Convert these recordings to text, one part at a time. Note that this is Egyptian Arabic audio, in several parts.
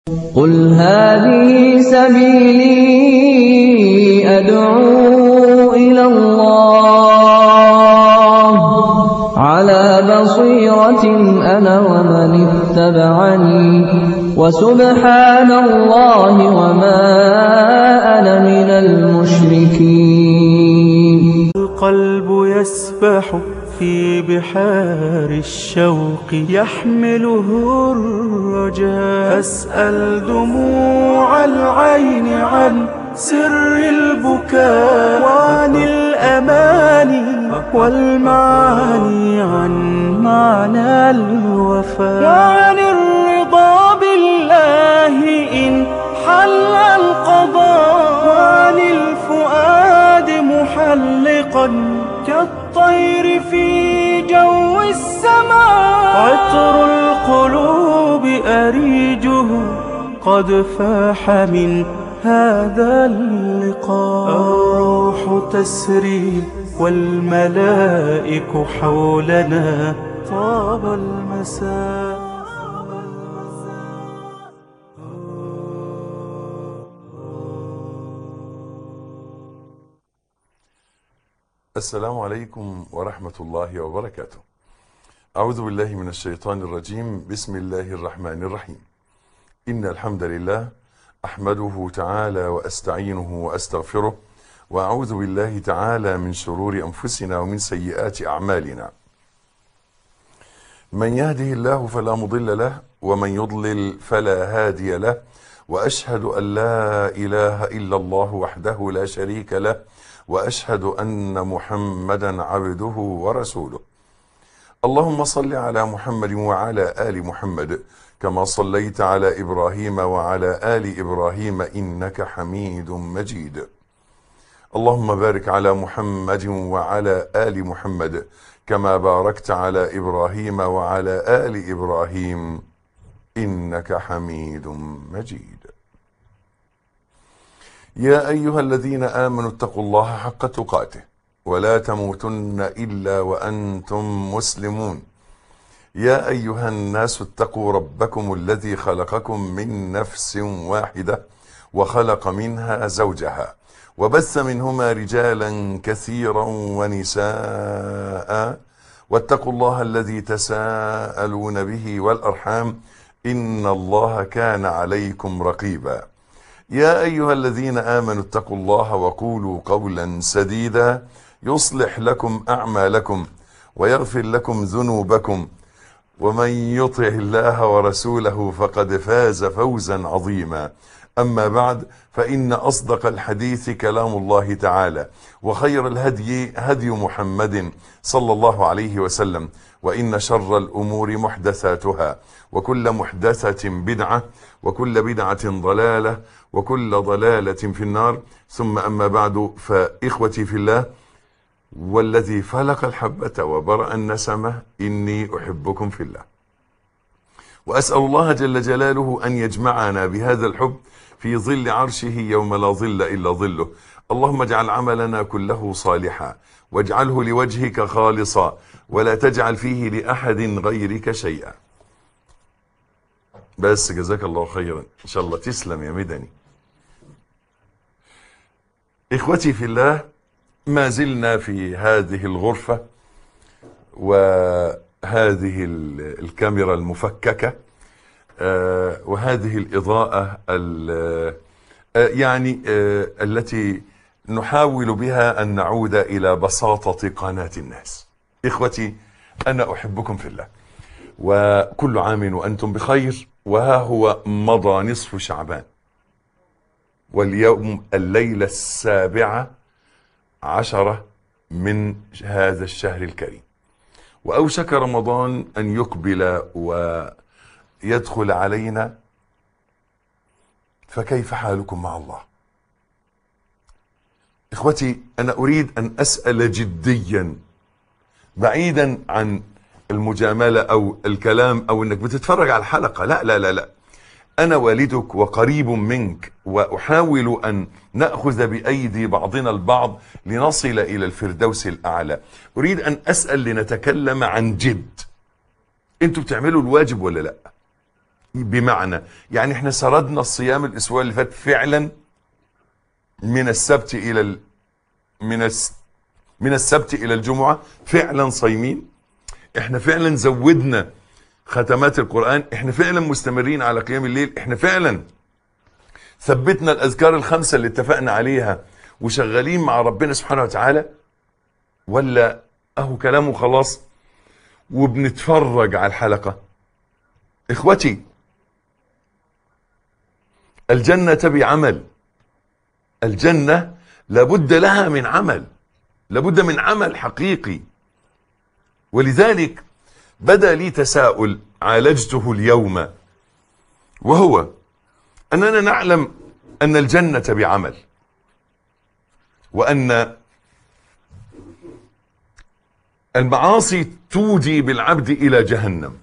قل هذه سبيلي أدعو إلى الله على بصيرة أنا ومن اتبعني وسبحان الله وما أنا من المشركين القلب يسبح في بحار الشوق يحمله الرجاء أسأل دموع العين عن سر البكاء وعن الأماني والمعاني عن معنى الوفاء وعن الرضا بالله إن حل القضاء وعن الفؤاد محلقا كالطير في جو السماء عطر القلوب أريجه قد فاح من هذا اللقاء الروح تسري والملائك حولنا طاب المساء السلام عليكم ورحمة الله وبركاته. أعوذ بالله من الشيطان الرجيم، بسم الله الرحمن الرحيم. إن الحمد لله أحمده تعالى وأستعينه وأستغفره وأعوذ بالله تعالى من شرور أنفسنا ومن سيئات أعمالنا. من يهده الله فلا مضل له ومن يضلل فلا هادي له وأشهد أن لا إله إلا الله وحده لا شريك له واشهد ان محمدا عبده ورسوله اللهم صل على محمد وعلى ال محمد كما صليت على ابراهيم وعلى ال ابراهيم انك حميد مجيد اللهم بارك على محمد وعلى ال محمد كما باركت على ابراهيم وعلى ال ابراهيم انك حميد مجيد يا أيها الذين آمنوا اتقوا الله حق تقاته ولا تموتن إلا وأنتم مسلمون يا أيها الناس اتقوا ربكم الذي خلقكم من نفس واحدة وخلق منها زوجها وبث منهما رجالا كثيرا ونساء واتقوا الله الذي تساءلون به والأرحام إن الله كان عليكم رقيبا يا أيها الذين آمنوا اتقوا الله وقولوا قولا سديدا يصلح لكم أعمالكم ويغفر لكم ذنوبكم ومن يطع الله ورسوله فقد فاز فوزا عظيما أما بعد فإن أصدق الحديث كلام الله تعالى وخير الهدي هدي محمد صلى الله عليه وسلم وإن شر الأمور محدثاتها وكل محدثة بدعة وكل بدعة ضلالة وكل ضلالة في النار ثم أما بعد فإخوتي في الله والذي فلق الحبة وبرأ النسمة إني أحبكم في الله وأسأل الله جل جلاله أن يجمعنا بهذا الحب في ظل عرشه يوم لا ظل إلا ظله اللهم اجعل عملنا كله صالحا واجعله لوجهك خالصا ولا تجعل فيه لأحد غيرك شيئا بس جزاك الله خيرا إن شاء الله تسلم يا مدني إخوتي في الله ما زلنا في هذه الغرفة وهذه الكاميرا المفككة وهذه الإضاءة يعني التي نحاول بها أن نعود إلى بساطة قناة الناس إخوتي أنا أحبكم في الله وكل عام وأنتم بخير وها هو مضى نصف شعبان واليوم الليلة السابعة عشرة من هذا الشهر الكريم وأوشك رمضان أن يقبل ويدخل علينا فكيف حالكم مع الله إخوتي أنا أريد أن أسأل جديا بعيدا عن المجاملة أو الكلام أو أنك بتتفرج على الحلقة لا لا لا لا أنا والدك وقريب منك وأحاول أن نأخذ بأيدي بعضنا البعض لنصل إلى الفردوس الأعلى أريد أن أسأل لنتكلم عن جد أنتوا بتعملوا الواجب ولا لا بمعنى يعني احنا سردنا الصيام الاسبوع اللي فات فعلا من السبت الى ال... من الس... من السبت الى الجمعه فعلا صايمين احنا فعلا زودنا ختمات القران احنا فعلا مستمرين على قيام الليل احنا فعلا ثبتنا الاذكار الخمسه اللي اتفقنا عليها وشغالين مع ربنا سبحانه وتعالى ولا اهو كلامه خلاص وبنتفرج على الحلقه اخوتي الجنه بعمل الجنه لابد لها من عمل لابد من عمل حقيقي ولذلك بدا لي تساؤل عالجته اليوم وهو اننا نعلم ان الجنه بعمل وان المعاصي تودي بالعبد الى جهنم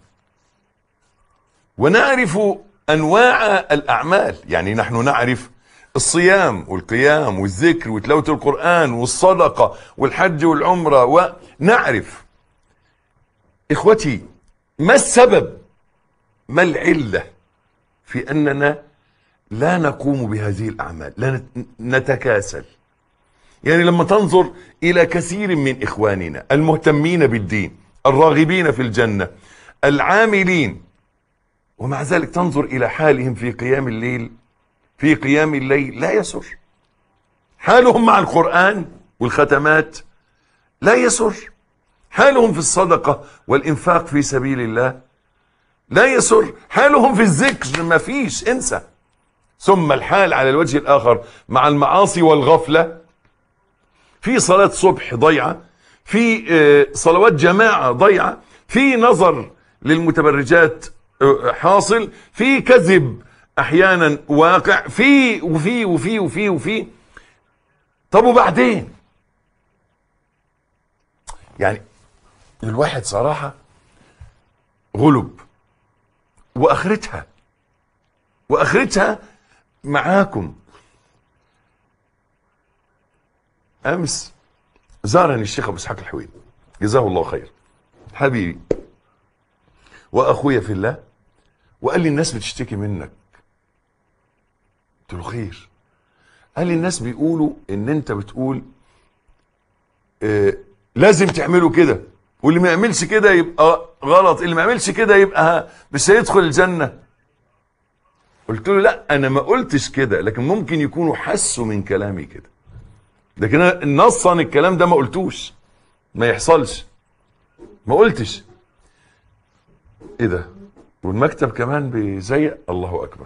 ونعرف انواع الاعمال يعني نحن نعرف الصيام والقيام والذكر وتلاوه القران والصدقه والحج والعمره ونعرف اخوتي ما السبب ما العله في اننا لا نقوم بهذه الاعمال لا نت- نتكاسل يعني لما تنظر الى كثير من اخواننا المهتمين بالدين الراغبين في الجنه العاملين ومع ذلك تنظر الى حالهم في قيام الليل في قيام الليل لا يسر حالهم مع القران والختمات لا يسر حالهم في الصدقه والانفاق في سبيل الله لا يسر حالهم في الذكر ما فيش انسى ثم الحال على الوجه الاخر مع المعاصي والغفله في صلاة صبح ضيعة في آه، صلوات جماعة ضيعة في نظر للمتبرجات آه، حاصل في كذب احيانا واقع في وفي وفي وفي وفي طب وبعدين يعني الواحد صراحة غلب واخرتها واخرتها معاكم امس زارني الشيخ ابو اسحاق الحويني جزاه الله خير حبيبي واخويا في الله وقال لي الناس بتشتكي منك قلت له خير قال لي الناس بيقولوا ان انت بتقول آه لازم تعملوا كده واللي ما يعملش كده يبقى غلط اللي ما يعملش كده يبقى مش هيدخل الجنه قلت له لا انا ما قلتش كده لكن ممكن يكونوا حسوا من كلامي كده لكن انا نصا الكلام ده ما قلتوش ما يحصلش ما قلتش ايه ده والمكتب كمان بيزيق الله اكبر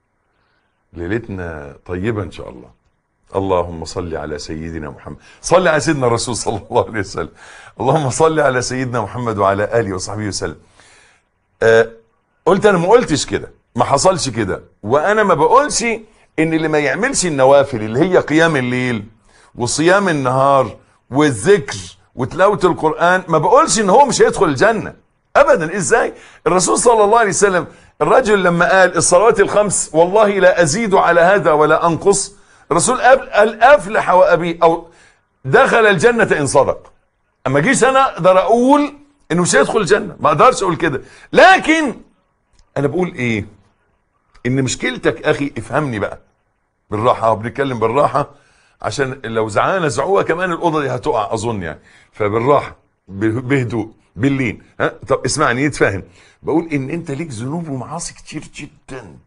ليلتنا طيبه ان شاء الله اللهم صل على سيدنا محمد صل على سيدنا الرسول صلى الله عليه وسلم اللهم صل على سيدنا محمد وعلى اله وصحبه وسلم آه قلت انا ما قلتش كده ما حصلش كده وانا ما بقولش ان اللي ما يعملش النوافل اللي هي قيام الليل وصيام النهار والذكر وتلاوه القران ما بقولش ان هو مش هيدخل الجنه ابدا ازاي الرسول صلى الله عليه وسلم الرجل لما قال الصلوات الخمس والله لا ازيد على هذا ولا انقص الرسول قال قال افلح وابي او دخل الجنه ان صدق اما جيش انا اقدر اقول انه مش هيدخل الجنه ما اقدرش اقول كده لكن انا بقول ايه ان مشكلتك اخي افهمني بقى بالراحه بنتكلم بالراحه عشان لو زعانه زعوها كمان الاوضه دي هتقع اظن يعني فبالراحه ب- بهدوء باللين ها طب اسمعني نتفاهم بقول ان انت ليك ذنوب ومعاصي كتير جدا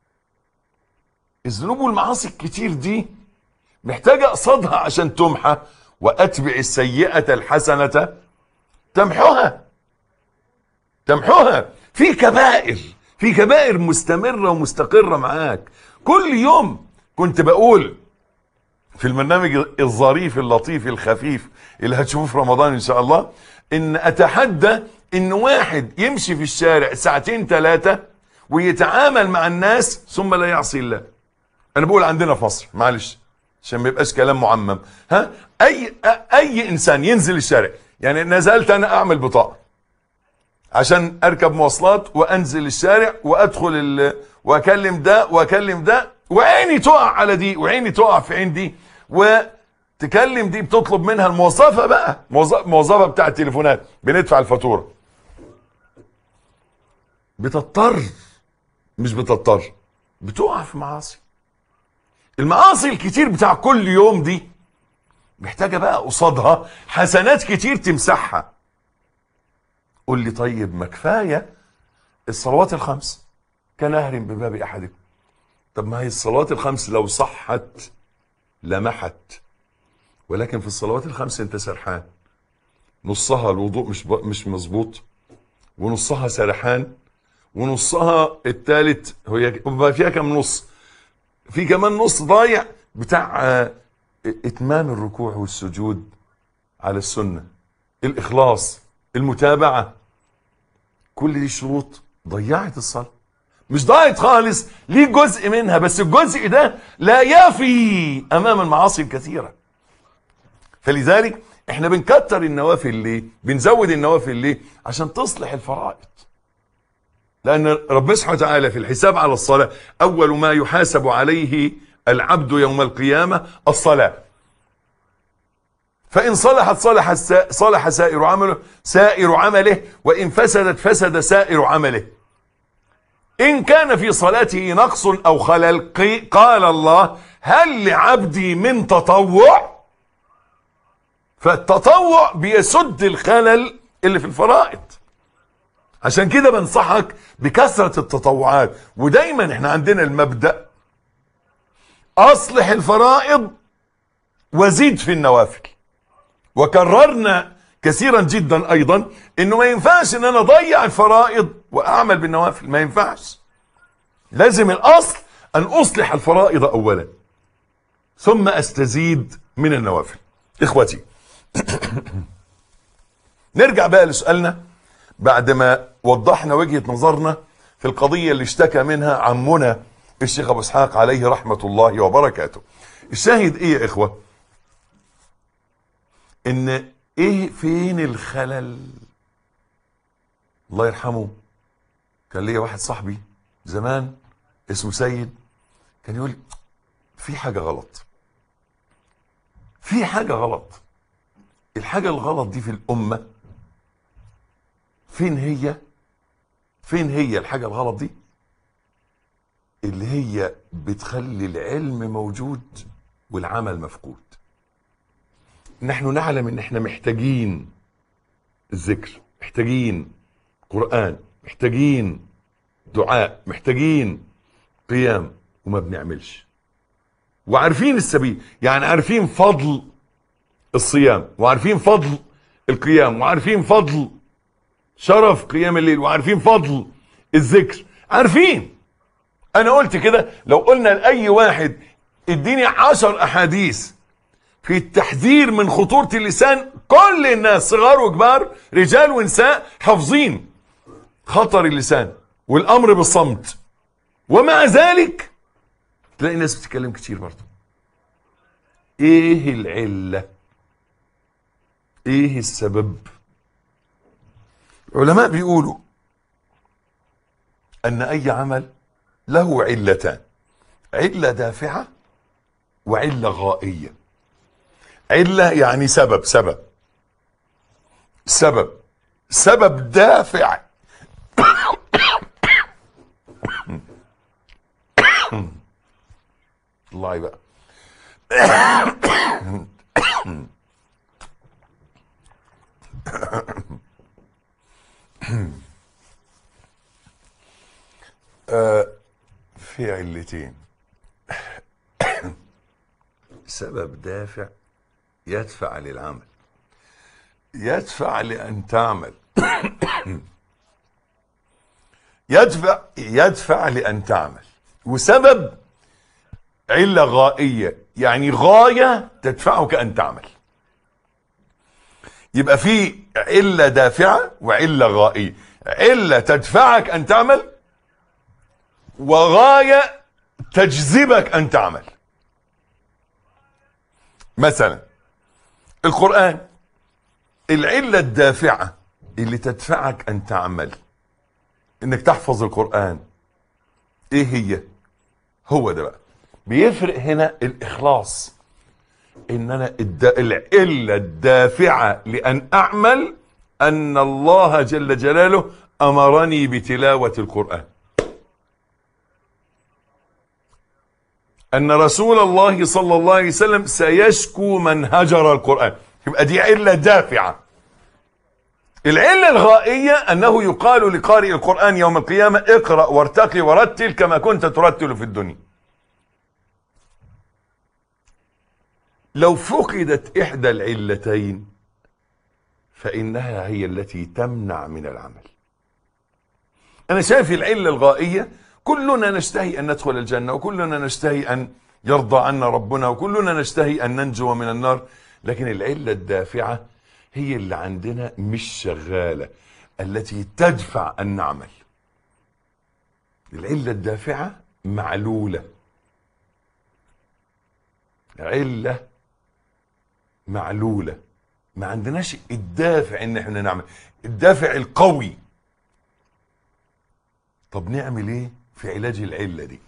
الذنوب والمعاصي الكتير دي محتاجه اقصدها عشان تمحى واتبع السيئه الحسنه تمحوها تمحوها في كبائر في كبائر مستمره ومستقره معاك كل يوم كنت بقول في البرنامج الظريف اللطيف الخفيف اللي هتشوفوه في رمضان ان شاء الله ان اتحدى ان واحد يمشي في الشارع ساعتين ثلاثه ويتعامل مع الناس ثم لا يعصي الله انا بقول عندنا في مصر معلش عشان ما يبقاش كلام معمم ها اي اي انسان ينزل الشارع يعني نزلت انا اعمل بطاقه عشان اركب مواصلات وانزل الشارع وادخل ال... واكلم ده واكلم ده وعيني تقع على دي وعيني تقع في عين دي وتكلم دي بتطلب منها الموظفه بقى موظف- موظفه بتاع التليفونات بندفع الفاتوره بتضطر مش بتضطر بتقع في معاصي المعاصي الكتير بتاع كل يوم دي محتاجة بقى قصادها حسنات كتير تمسحها قول لي طيب ما كفاية الصلوات الخمس كنهر بباب أحدكم طب ما هي الصلوات الخمس لو صحت لمحت ولكن في الصلوات الخمس انت سرحان نصها الوضوء مش ب... مش مظبوط ونصها سرحان ونصها الثالث هي بقى فيها كم نص في كمان نص ضايع بتاع آه، اتمام الركوع والسجود على السنه الاخلاص المتابعه كل دي شروط ضيعت الصلاه مش ضاعت خالص ليه جزء منها بس الجزء ده لا يفي امام المعاصي الكثيره فلذلك احنا بنكتر النوافل ليه بنزود النوافل ليه عشان تصلح الفرائض لأن ربنا سبحانه وتعالى في الحساب على الصلاة أول ما يحاسب عليه العبد يوم القيامة الصلاة فإن صلحت صلح السا- صلح سائر عمله سائر عمله وإن فسدت فسد سائر عمله إن كان في صلاته نقص أو خلل قي- قال الله هل لعبدي من تطوع فالتطوع بيسد الخلل اللي في الفرائض عشان كده بنصحك بكثرة التطوعات ودايما احنا عندنا المبدأ اصلح الفرائض وزيد في النوافل وكررنا كثيرا جدا ايضا انه ما ينفعش ان انا اضيع الفرائض واعمل بالنوافل ما ينفعش لازم الاصل ان اصلح الفرائض اولا ثم استزيد من النوافل اخوتي نرجع بقى لسؤالنا بعد ما وضحنا وجهة نظرنا في القضية اللي اشتكى منها عمنا الشيخ ابو اسحاق عليه رحمة الله وبركاته الشاهد ايه يا اخوة ان ايه فين الخلل الله يرحمه كان ليا واحد صاحبي زمان اسمه سيد كان يقول في حاجة غلط في حاجة غلط الحاجة الغلط دي في الأمة فين هي فين هي الحاجة الغلط دي اللي هي بتخلي العلم موجود والعمل مفقود نحن نعلم ان احنا محتاجين الذكر محتاجين قرآن محتاجين دعاء محتاجين قيام وما بنعملش وعارفين السبيل يعني عارفين فضل الصيام وعارفين فضل القيام وعارفين فضل شرف قيام الليل وعارفين فضل الذكر عارفين انا قلت كده لو قلنا لاي واحد اديني عشر احاديث في التحذير من خطورة اللسان كل الناس صغار وكبار رجال ونساء حافظين خطر اللسان والامر بالصمت ومع ذلك تلاقي ناس بتتكلم كتير برضه ايه العلة ايه السبب علماء بيقولوا ان اي عمل له علتان علة دافعة وعلة غائية علة يعني سبب سبب سبب سبب دافع الله بقى آه، في علتين سبب دافع يدفع للعمل يدفع لأن تعمل يدفع يدفع لأن تعمل وسبب علة غائية يعني غاية تدفعك أن تعمل يبقى في علة دافعة وعلة غائية علة تدفعك أن تعمل وغاية تجذبك أن تعمل مثلا القرآن العلة الدافعة اللي تدفعك أن تعمل إنك تحفظ القرآن إيه هي هو ده بقى بيفرق هنا الإخلاص إن أنا الد... العلة الدافعة لأن أعمل أن الله جل جلاله أمرني بتلاوة القرآن أن رسول الله صلى الله عليه وسلم سيشكو من هجر القرآن يبقى دي علة دافعة العلة الغائية أنه يقال لقارئ القرآن يوم القيامة اقرأ وارتقي ورتل كما كنت ترتل في الدنيا لو فقدت إحدى العلتين فإنها هي التي تمنع من العمل أنا شايف العلة الغائية كلنا نشتهي أن ندخل الجنة وكلنا نشتهي أن يرضى عنا ربنا وكلنا نشتهي أن ننجو من النار لكن العلة الدافعة هي اللي عندنا مش شغالة التي تدفع أن نعمل العلة الدافعة معلولة علة معلولة ما عندناش الدافع ان احنا نعمل الدافع القوي طب نعمل ايه في علاج العلة دي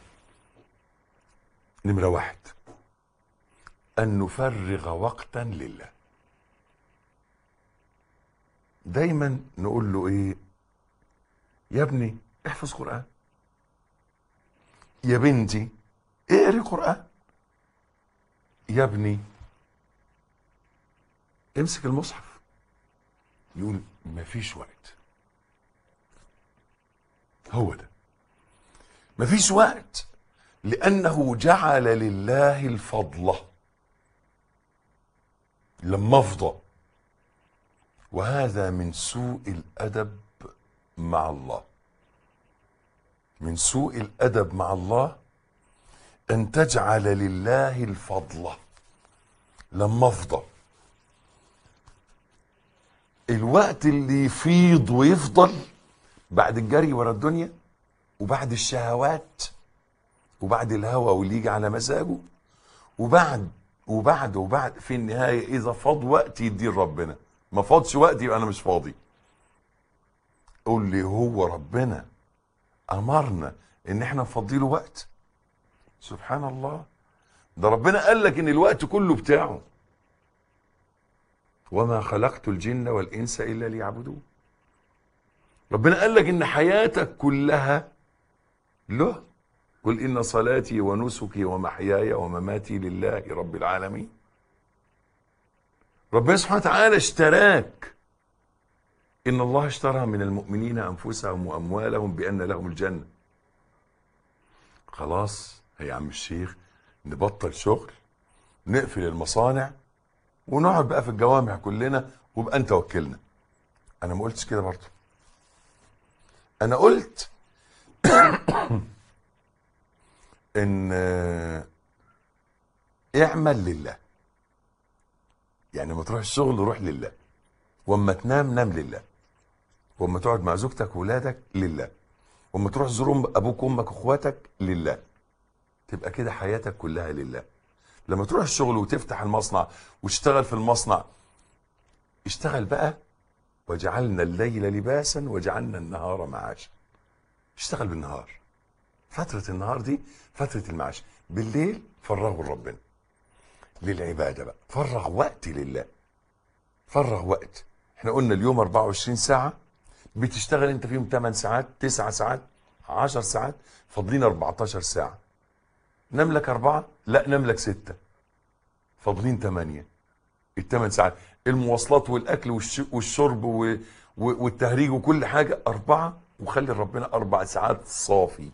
نمرة واحد ان نفرغ وقتا لله دايما نقول له ايه يا ابني احفظ قرآن يا بنتي اقري قرآن يا ابني امسك المصحف يقول مفيش وقت هو ده مفيش وقت لأنه جعل لله الفضل لما افضى وهذا من سوء الأدب مع الله من سوء الأدب مع الله أن تجعل لله الفضل لما افضى الوقت اللي يفيض ويفضل بعد الجري ورا الدنيا وبعد الشهوات وبعد الهوى واللي يجي على مزاجه وبعد وبعد وبعد في النهاية إذا فاض وقت يديه ربنا ما فاضش وقت يبقى أنا مش فاضي قول لي هو ربنا أمرنا إن إحنا نفضي له وقت سبحان الله ده ربنا قال لك إن الوقت كله بتاعه وما خلقت الجن والإنس إلا ليعبدون ربنا قال لك إن حياتك كلها له قل إن صلاتي ونسكي ومحياي ومماتي لله رب العالمين ربنا سبحانه وتعالى اشتراك إن الله اشترى من المؤمنين أنفسهم وأموالهم بأن لهم الجنة خلاص يا عم الشيخ نبطل شغل نقفل المصانع ونقعد بقى في الجوامع كلنا وبقى انت وكلنا انا ما قلتش كده برضه انا قلت ان اعمل لله يعني ما تروح الشغل روح لله واما تنام نام لله واما تقعد مع زوجتك وولادك لله واما تروح تزور ابوك وامك واخواتك لله تبقى كده حياتك كلها لله لما تروح الشغل وتفتح المصنع وتشتغل في المصنع اشتغل بقى وجعلنا الليل لباسا وجعلنا النهار معاشا اشتغل بالنهار فترة النهار دي فترة المعاش بالليل فرغوا لربنا للعبادة بقى فرغ وقت لله فرغ وقت احنا قلنا اليوم 24 ساعة بتشتغل انت فيهم 8 ساعات 9 ساعات 10 ساعات فاضلين 14 ساعة نام لك أربعة لا نام لك ستة فاضلين ثمانية الثمان ساعات المواصلات والأكل والش... والشرب و... و... والتهريج وكل حاجة أربعة وخلي ربنا أربع ساعات صافي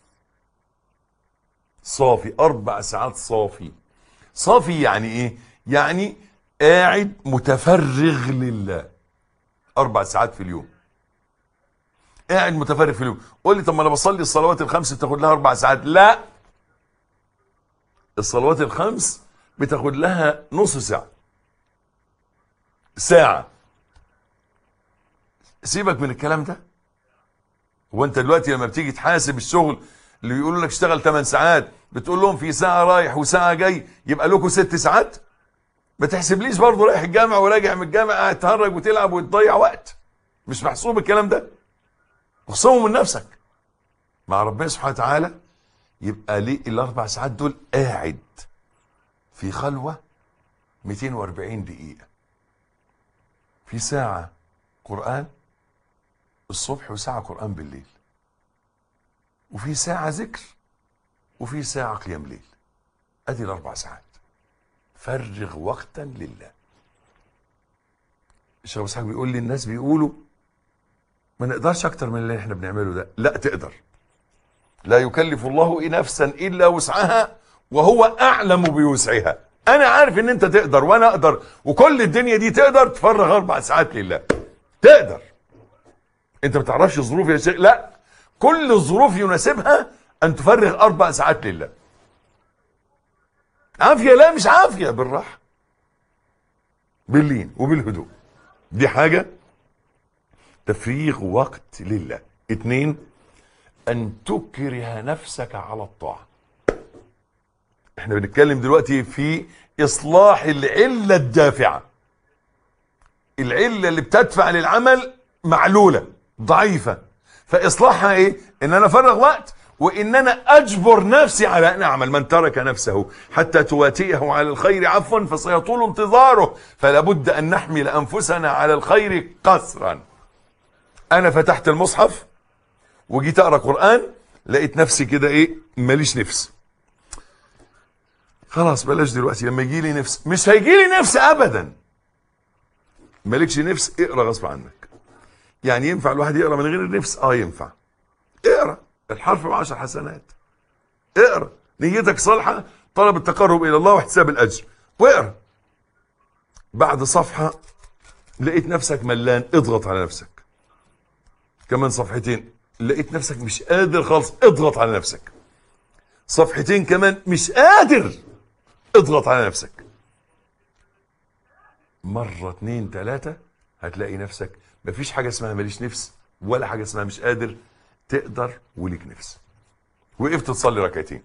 صافي أربع ساعات صافي صافي يعني إيه؟ يعني قاعد متفرغ لله أربع ساعات في اليوم قاعد متفرغ في اليوم قول لي طب ما أنا بصلي الصلوات الخمس بتاخد لها أربع ساعات لا الصلوات الخمس بتاخد لها نص ساعة ساعة سيبك من الكلام ده وانت دلوقتي لما بتيجي تحاسب الشغل اللي بيقولوا لك اشتغل 8 ساعات بتقول لهم في ساعة رايح وساعة جاي يبقى لكم ست ساعات ما تحسبليش برضه رايح الجامع وراجع من الجامع قاعد تهرج وتلعب وتضيع وقت مش محسوب الكلام ده اخصمه من نفسك مع ربنا سبحانه وتعالى يبقى ليه الاربع ساعات دول قاعد في خلوة 240 دقيقة في ساعة قرآن الصبح وساعة قرآن بالليل وفي ساعة ذكر وفي ساعة قيام ليل ادي الاربع ساعات فرغ وقتا لله الشيخ ابو اسحاق بيقول لي الناس بيقولوا ما نقدرش اكتر من اللي احنا بنعمله ده لا تقدر لا يكلف الله نفسا الا وسعها وهو اعلم بوسعها انا عارف ان انت تقدر وانا اقدر وكل الدنيا دي تقدر تفرغ اربع ساعات لله تقدر انت ما تعرفش ظروف يا شيخ لا كل الظروف يناسبها ان تفرغ اربع ساعات لله عافيه لا مش عافيه بالراحه باللين وبالهدوء دي حاجه تفريغ وقت لله اتنين ان تكره نفسك على الطاعه احنا بنتكلم دلوقتي في اصلاح العله الدافعه العله اللي بتدفع للعمل معلوله ضعيفه فاصلاحها ايه ان انا افرغ وقت وان انا اجبر نفسي على ان اعمل من ترك نفسه حتى تواتيه على الخير عفوا فسيطول انتظاره فلا بد ان نحمل انفسنا على الخير قسرا انا فتحت المصحف وجيت اقرا قران لقيت نفسي كده ايه ماليش نفس خلاص بلاش دلوقتي لما يجي لي نفس مش هيجي لي نفس ابدا مالكش نفس اقرا غصب عنك يعني ينفع الواحد يقرا من غير النفس اه ينفع اقرا الحرف بعشر حسنات اقرا نيتك صالحه طلب التقرب الى الله واحتساب الاجر واقرا بعد صفحه لقيت نفسك ملان اضغط على نفسك كمان صفحتين لقيت نفسك مش قادر خالص اضغط على نفسك صفحتين كمان مش قادر اضغط على نفسك مرة اتنين تلاتة هتلاقي نفسك مفيش حاجة اسمها ماليش نفس ولا حاجة اسمها مش قادر تقدر وليك نفس وقفت تصلي ركعتين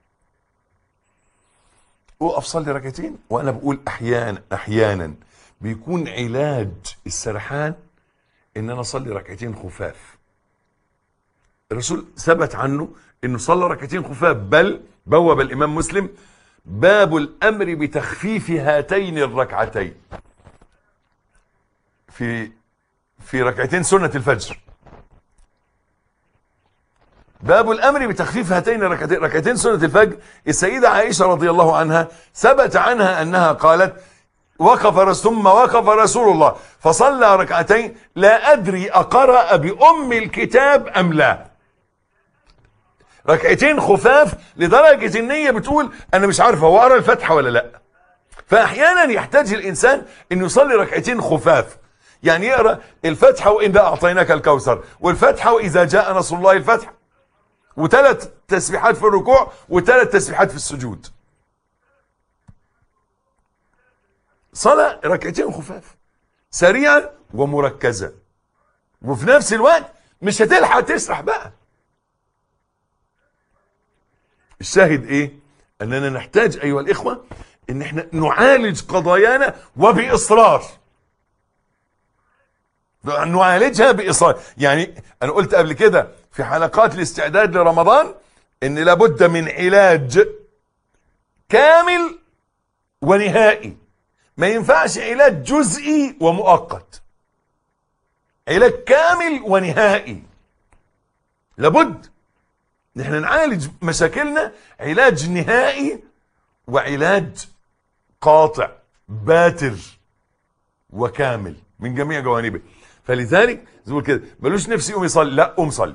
وقف صلي ركعتين وانا بقول احيانا احيانا بيكون علاج السرحان ان انا اصلي ركعتين خفاف الرسول ثبت عنه انه صلى ركعتين خفاف بل بوب الامام مسلم باب الامر بتخفيف هاتين الركعتين في في ركعتين سنة الفجر باب الامر بتخفيف هاتين الركعتين ركعتين سنة الفجر السيدة عائشة رضي الله عنها ثبت عنها انها قالت وقف رس- ثم وقف رسول الله فصلى ركعتين لا ادري اقرأ بام الكتاب ام لا ركعتين خفاف لدرجة ان هي بتقول انا مش عارفة هو قرا الفاتحة ولا لا فاحيانا يحتاج الانسان انه يصلي ركعتين خفاف يعني يقرا الفاتحة وانا اعطيناك الكوثر والفاتحة واذا جاء نصر الله الفتح وثلاث تسبيحات في الركوع وثلاث تسبيحات في السجود صلاة ركعتين خفاف سريعة ومركزة وفي نفس الوقت مش هتلحق تسرح بقى الشاهد ايه اننا نحتاج ايها الاخوة ان احنا نعالج قضايانا وباصرار نعالجها باصرار يعني انا قلت قبل كده في حلقات الاستعداد لرمضان ان لابد من علاج كامل ونهائي ما ينفعش علاج جزئي ومؤقت علاج كامل ونهائي لابد نحن نعالج مشاكلنا علاج نهائي وعلاج قاطع باتر وكامل من جميع جوانبه فلذلك زي ما بقول كده ملوش نفسي يقوم يصلي لا قوم صلي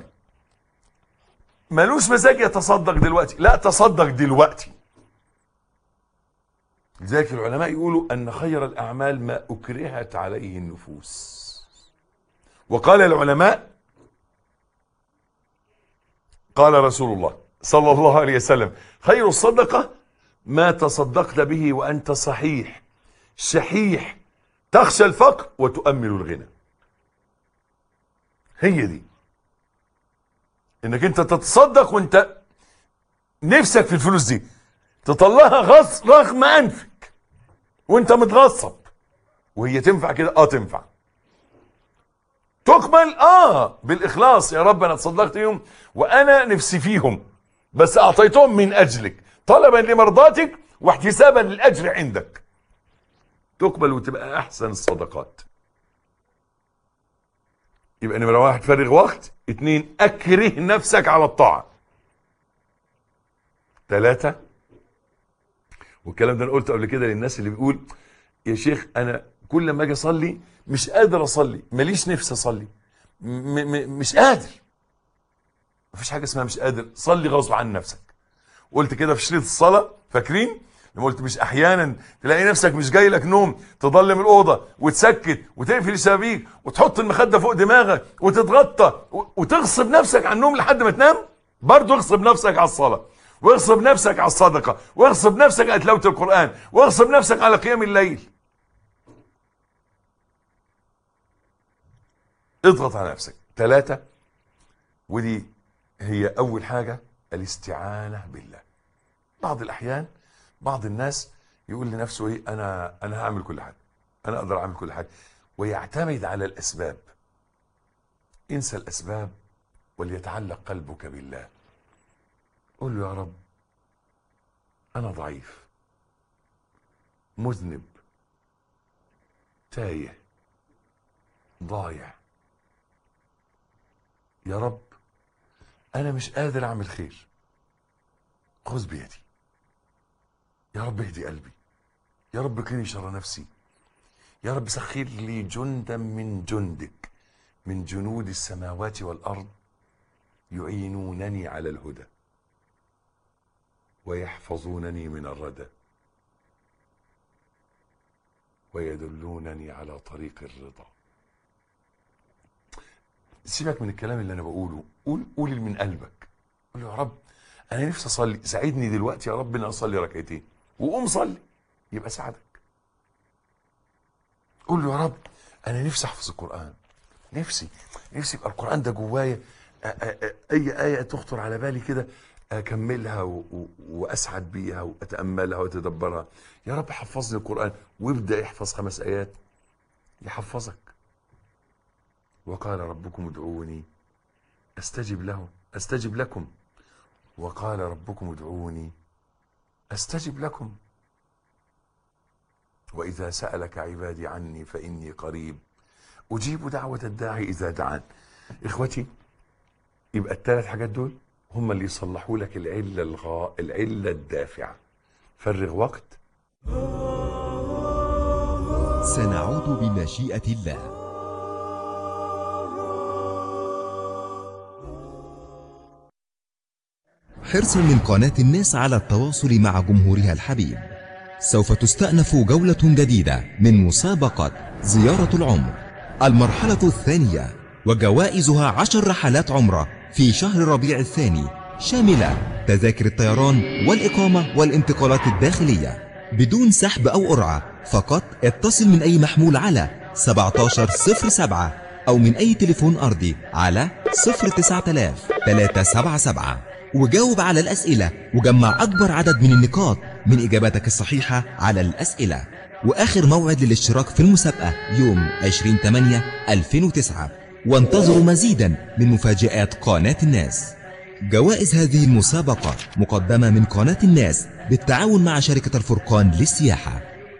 ملوش مزاج يتصدق دلوقتي لا تصدق دلوقتي لذلك العلماء يقولوا ان خير الاعمال ما اكرهت عليه النفوس وقال العلماء قال رسول الله صلى الله عليه وسلم خير الصدقة ما تصدقت به وأنت صحيح شحيح تخشى الفقر وتؤمل الغنى هي دي انك انت تتصدق وانت نفسك في الفلوس دي تطلعها غص رغم انفك وانت متغصب وهي تنفع كده اه تنفع تقبل اه بالاخلاص يا رب انا تصدقت يوم وانا نفسي فيهم بس اعطيتهم من اجلك طلبا لمرضاتك واحتسابا للاجر عندك تقبل وتبقى احسن الصدقات يبقى نمرة واحد فرغ وقت اتنين اكره نفسك على الطاعة ثلاثة والكلام ده انا قلته قبل كده للناس اللي بيقول يا شيخ انا كل ما اجي اصلي مش قادر اصلي ماليش نفس اصلي م م مش قادر مفيش حاجه اسمها مش قادر صلي غصب عن نفسك قلت كده في شريط الصلاه فاكرين لما قلت مش احيانا تلاقي نفسك مش جاي لك نوم تضلم الاوضه وتسكت وتقفل الشبابيك وتحط المخده فوق دماغك وتتغطى و- وتغصب نفسك على النوم لحد ما تنام برضه اغصب نفسك على الصلاه واغصب نفسك على الصدقه واغصب نفسك على تلاوه القران واغصب نفسك على قيام الليل اضغط على نفسك ثلاثة ودي هي أول حاجة الاستعانة بالله بعض الأحيان بعض الناس يقول لنفسه إيه أنا أنا هعمل كل حاجة أنا أقدر أعمل كل حاجة ويعتمد على الأسباب انسى الأسباب وليتعلق قلبك بالله قل له يا رب أنا ضعيف مذنب تايه ضايع يا رب انا مش قادر اعمل خير خذ بيدي يا رب اهدي قلبي يا رب قني شر نفسي يا رب سخر لي جندا من جندك من جنود السماوات والارض يعينونني على الهدى ويحفظونني من الردى ويدلونني على طريق الرضا سيبك من الكلام اللي انا بقوله قول قول اللي من قلبك قول له يا رب انا نفسي اصلي ساعدني دلوقتي يا رب ان اصلي ركعتين وقوم صلي يبقى ساعدك قول له يا رب انا نفسي احفظ القران نفسي نفسي يبقى القران ده جوايا أ- أ- أ- اي ايه تخطر على بالي كده اكملها و- و- واسعد بيها واتاملها واتدبرها يا رب حفظني القران وابدا احفظ خمس ايات يحفظك وقال ربكم ادعوني استجب له استجب لكم وقال ربكم ادعوني استجب لكم واذا سالك عبادي عني فاني قريب اجيب دعوه الداعي اذا دعان اخوتي يبقى الثلاث حاجات دول هم اللي يصلحوا لك العله الغا... العله الدافعه فرغ وقت سنعود بمشيئة الله حرص من قناة الناس على التواصل مع جمهورها الحبيب سوف تستأنف جولة جديدة من مسابقة زيارة العمر المرحلة الثانية وجوائزها عشر رحلات عمرة في شهر ربيع الثاني شاملة تذاكر الطيران والإقامة والانتقالات الداخلية بدون سحب أو قرعة فقط اتصل من أي محمول على 1707 أو من أي تليفون أرضي على 09000 377 وجاوب على الأسئلة وجمع أكبر عدد من النقاط من إجاباتك الصحيحة على الأسئلة وآخر موعد للاشتراك في المسابقة يوم 20/8/2009 وانتظروا مزيدا من مفاجآت قناة الناس جوائز هذه المسابقة مقدمة من قناة الناس بالتعاون مع شركة الفرقان للسياحة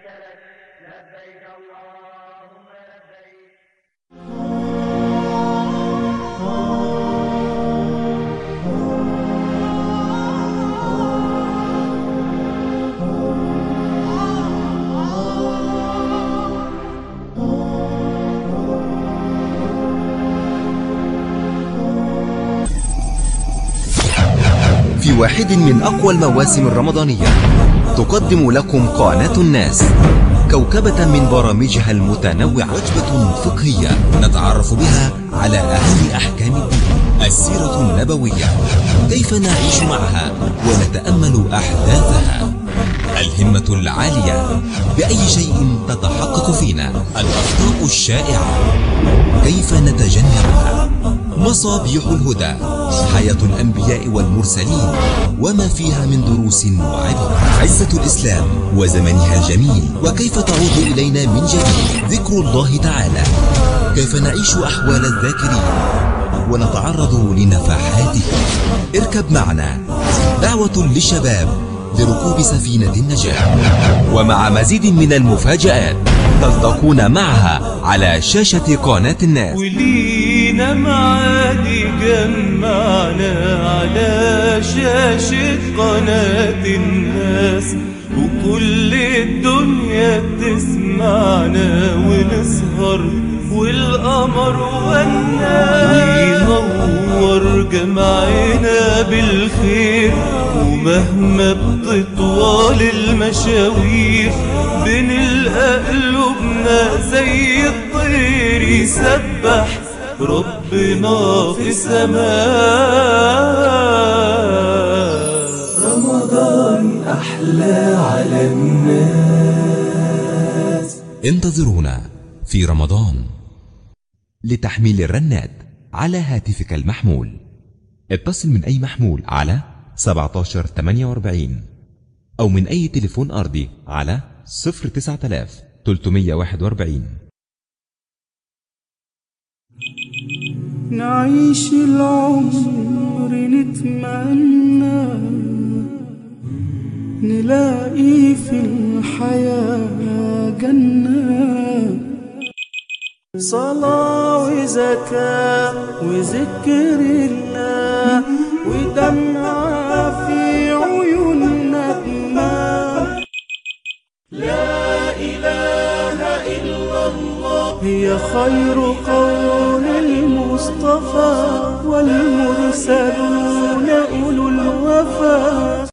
في واحد من أقوى المواسم الرمضانية تقدم لكم قناة الناس كوكبة من برامجها المتنوعة وجبة فقهية نتعرف بها على أهم أحكام الدين السيرة النبوية كيف نعيش معها ونتأمل أحداثها الهمة العالية بأي شيء تتحقق فينا الأخطاء الشائعة كيف نتجنبها مصابيح الهدى حياة الأنبياء والمرسلين وما فيها من دروس وعبر عزة الإسلام وزمنها الجميل وكيف تعود إلينا من جديد ذكر الله تعالى كيف نعيش أحوال الذاكرين ونتعرض لنفحاته اركب معنا دعوة للشباب لركوب سفينة النجاة ومع مزيد من المفاجآت تلتقون معها على شاشة قناة الناس ولينا لينا معاد جمعنا على شاشة قناة الناس وكل الدنيا تسمعنا ونسهر والقمر والناس وينور جمعنا بالخير ومهما بتطول المشاوير بنلقى قلوبنا زي الطير يسبح ربنا في السماء رمضان أحلى على الناس انتظرونا في رمضان لتحميل الرنات على هاتفك المحمول اتصل من أي محمول على 1748 أو من أي تليفون أرضي على 09000 341 نعيش العمر نتمنى نلاقي في الحياة جنة صلاة وزكاة وذكر الله ودمعة في عيوننا دماء لا إله إلا الله هي خير قول المصطفى والمرسلون أولو الوفا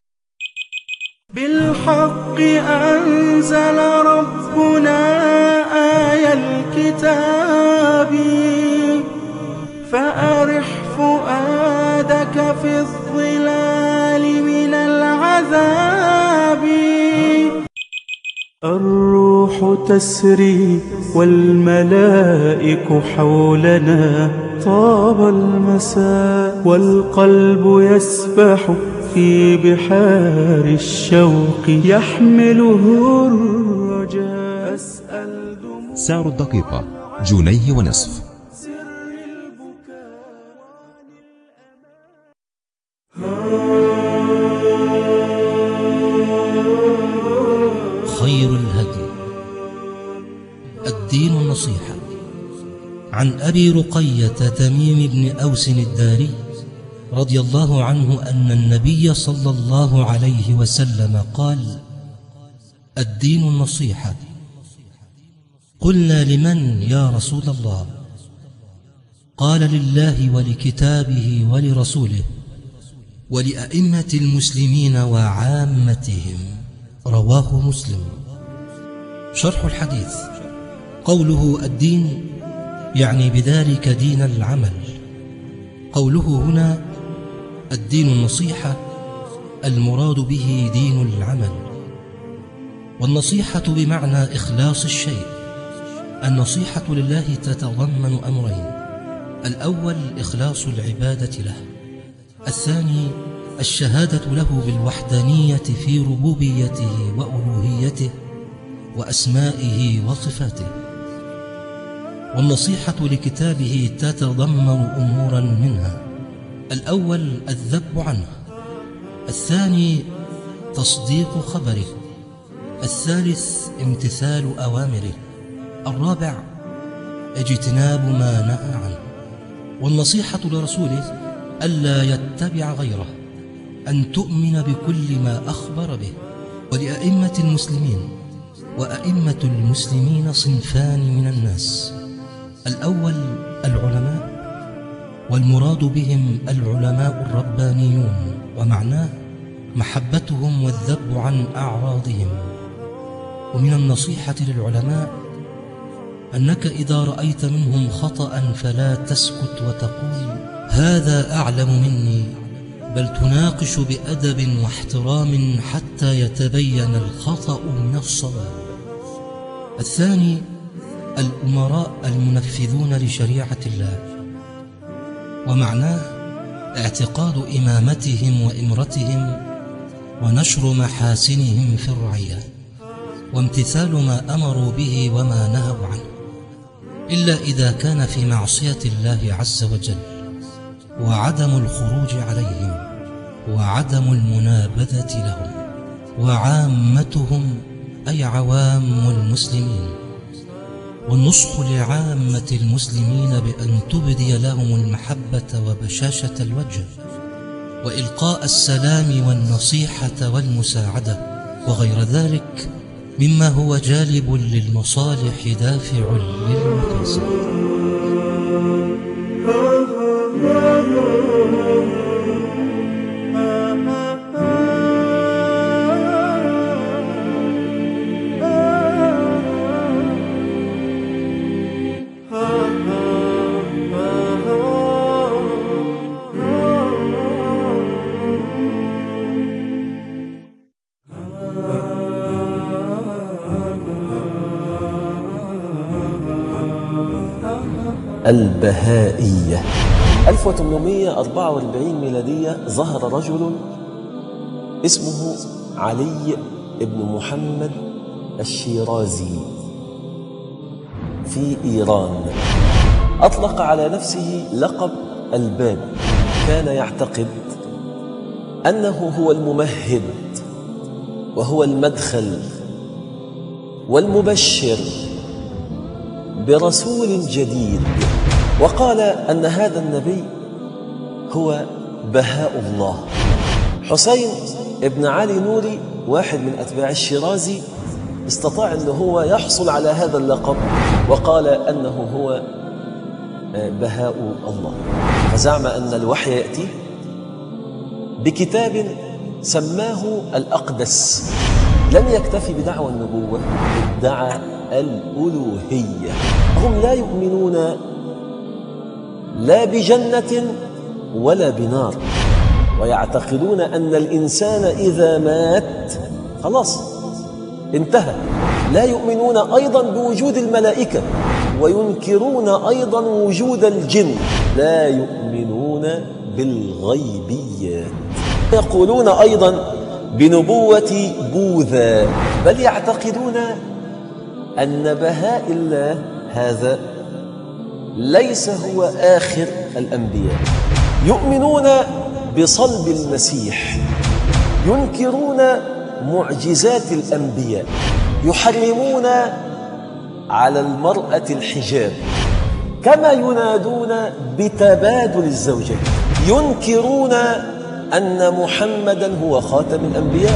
بالحق أنزل ربنا آية الكتاب فأرح فؤادك في الظلال من العذاب الروح تسري والملائك حولنا طاب المساء والقلب يسبح في بحار الشوق يحمله الرجاء أسأل دموع سعر الدقيقة جنيه ونصف سر البكاء خير الهدي الدين النصيحة عن أبي رقية تميم بن أوس الداري رضي الله عنه أن النبي صلى الله عليه وسلم قال الدين النصيحة قلنا لمن يا رسول الله قال لله ولكتابه ولرسوله ولأئمة المسلمين وعامتهم رواه مسلم شرح الحديث قوله الدين يعني بذلك دين العمل قوله هنا الدين النصيحة المراد به دين العمل والنصيحة بمعنى إخلاص الشيء النصيحة لله تتضمن أمرين الأول إخلاص العبادة له الثاني الشهادة له بالوحدانية في ربوبيته وألوهيته وأسمائه وصفاته والنصيحة لكتابه تتضمن أمورا منها الأول الذب عنه الثاني تصديق خبره الثالث امتثال أوامره الرابع اجتناب ما نهى عنه والنصيحة لرسوله ألا يتبع غيره أن تؤمن بكل ما أخبر به ولأئمة المسلمين وأئمة المسلمين صنفان من الناس الأول العلماء والمراد بهم العلماء الربانيون ومعناه محبتهم والذب عن أعراضهم ومن النصيحة للعلماء أنك إذا رأيت منهم خطأ فلا تسكت وتقول هذا أعلم مني بل تناقش بأدب واحترام حتى يتبين الخطأ من الصواب الثاني الأمراء المنفذون لشريعة الله ومعناه اعتقاد إمامتهم وإمرتهم ونشر محاسنهم في الرعية وامتثال ما أمروا به وما نهوا عنه إلا إذا كان في معصية الله عز وجل وعدم الخروج عليهم وعدم المنابذة لهم وعامتهم أي عوام المسلمين والنصح لعامة المسلمين بأن تبدي لهم المحبة وبشاشة الوجه وإلقاء السلام والنصيحة والمساعدة وغير ذلك مما هو جالب للمصالح دافع للمكاسب البهائية 1844 ميلادية ظهر رجل اسمه علي بن محمد الشيرازي في إيران أطلق على نفسه لقب الباب كان يعتقد أنه هو الممهد وهو المدخل والمبشر برسول جديد وقال أن هذا النبي هو بهاء الله حسين ابن علي نوري واحد من أتباع الشيرازي استطاع أنه هو يحصل على هذا اللقب وقال أنه هو بهاء الله فزعم أن الوحي يأتي بكتاب سماه الأقدس لم يكتفي بدعوى النبوة ادعى الألوهية هم لا يؤمنون لا بجنة ولا بنار ويعتقدون أن الإنسان إذا مات خلاص انتهى لا يؤمنون أيضا بوجود الملائكة وينكرون أيضا وجود الجن لا يؤمنون بالغيبيات يقولون أيضا بنبوة بوذا بل يعتقدون أن بهاء الله هذا ليس هو آخر الأنبياء يؤمنون بصلب المسيح ينكرون معجزات الأنبياء يحرمون على المرأة الحجاب كما ينادون بتبادل الزوجين ينكرون أن محمدا هو خاتم الأنبياء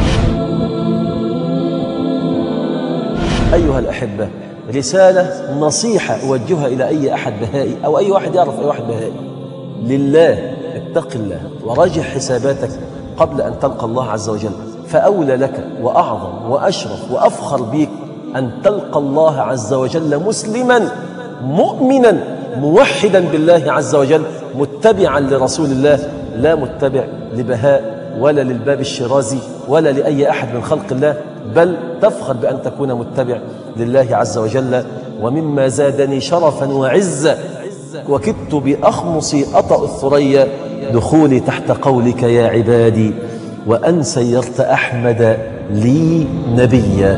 أيها الأحبة رسالة نصيحة أوجهها إلى أي أحد بهائي أو أي واحد يعرف أي واحد بهائي لله اتق الله وراجع حساباتك قبل أن تلقى الله عز وجل فأولى لك وأعظم وأشرف وأفخر بك أن تلقى الله عز وجل مسلما مؤمنا موحدا بالله عز وجل متبعا لرسول الله لا متبع لبهاء ولا للباب الشرازي ولا لأي أحد من خلق الله بل تفخر بأن تكون متبع لله عز وجل ومما زادني شرفا وعزة وكدت بأخمصي أطأ الثريا دخولي تحت قولك يا عبادي وأن سيرت أحمد لي نبيا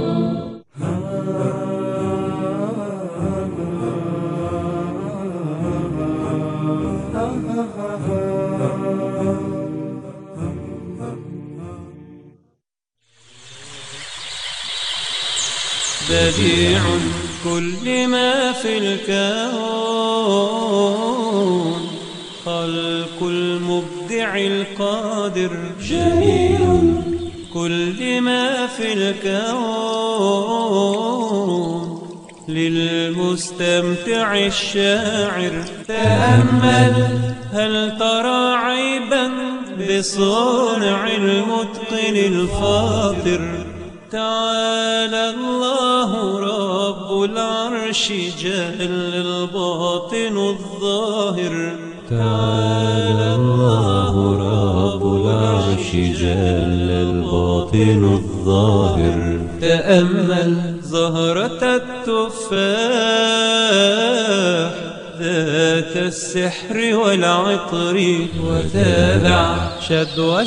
بديع كل ما في الكون خلق المبدع القادر جميل كل ما في الكون للمستمتع الشاعر تأمل هل ترى عيبا بصنع المتقن الفاطر تعالى الله رب العرش جل الباطن الظاهر تعالى الله رب العرش جل الباطن الظاهر تأمل زهرة التفاح ذات السحر والعطر وتابع شدوى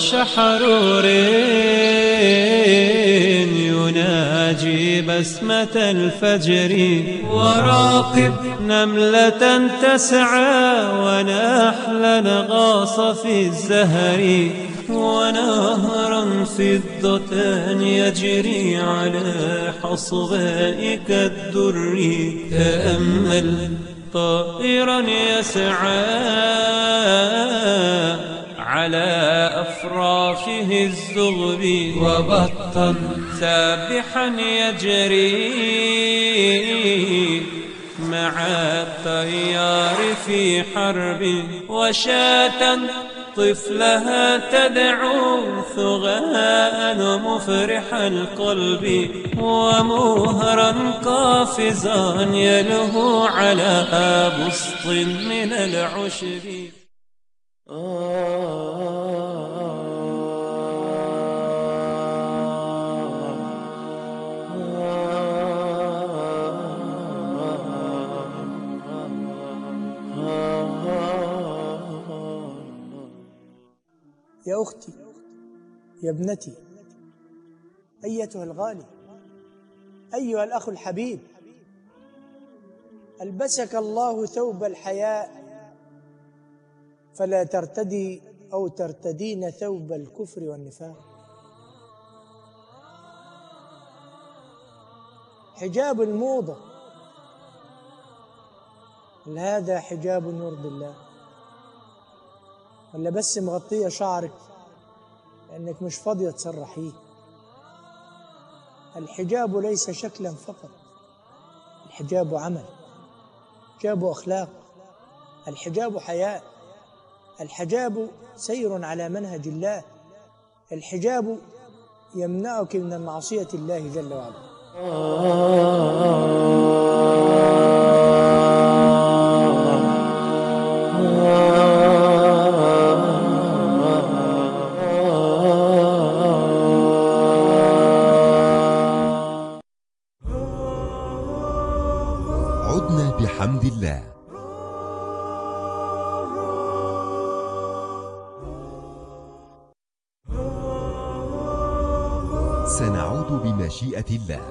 شحرورين يناجي بسمة الفجر وراقب نملة تسعى ونحلا غاص في الزهر ونهرا فضة يجري على حصبائك الدر تأمل طائرا يسعى على أفرافه الزغب وبطا سابحا يجري مع التيار في حرب وشاة طفلها تدعو ثغاء مفرح القلب ومهرا قافزا يلهو على بسط من العشب يا أختي يا ابنتي أيتها الغالي أيها الأخ الحبيب ألبسك الله ثوب الحياء فلا ترتدي أو ترتدين ثوب الكفر والنفاق حجاب الموضة هل هذا حجاب يرضي الله ولا بس مغطية شعرك لأنك مش فاضية تسرحيه الحجاب ليس شكلا فقط الحجاب عمل الحجاب أخلاق الحجاب حياء الحجاب سير على منهج الله الحجاب يمنعك من معصية الله جل وعلا عدنا بحمد الله سنعود بمشيئة الله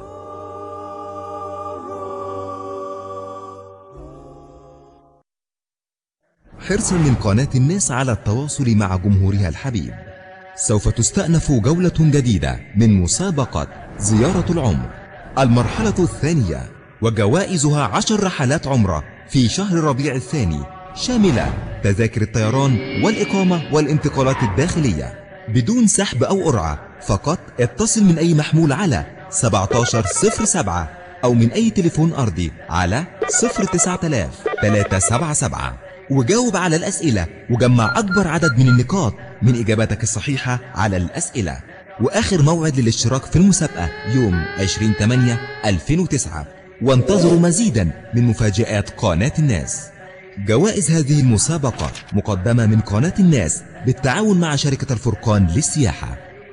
حرصا من قناة الناس على التواصل مع جمهورها الحبيب سوف تستأنف جولة جديدة من مسابقة زيارة العمر المرحلة الثانية وجوائزها عشر رحلات عمرة في شهر ربيع الثاني شاملة تذاكر الطيران والإقامة والانتقالات الداخلية بدون سحب أو قرعة فقط اتصل من أي محمول على 1707 أو من أي تليفون أرضي على 09000 377 وجاوب على الأسئلة وجمع أكبر عدد من النقاط من إجاباتك الصحيحة على الأسئلة وآخر موعد للاشتراك في المسابقة يوم 20/8/2009 وانتظروا مزيدا من مفاجآت قناة الناس جوائز هذه المسابقة مقدمة من قناة الناس بالتعاون مع شركة الفرقان للسياحة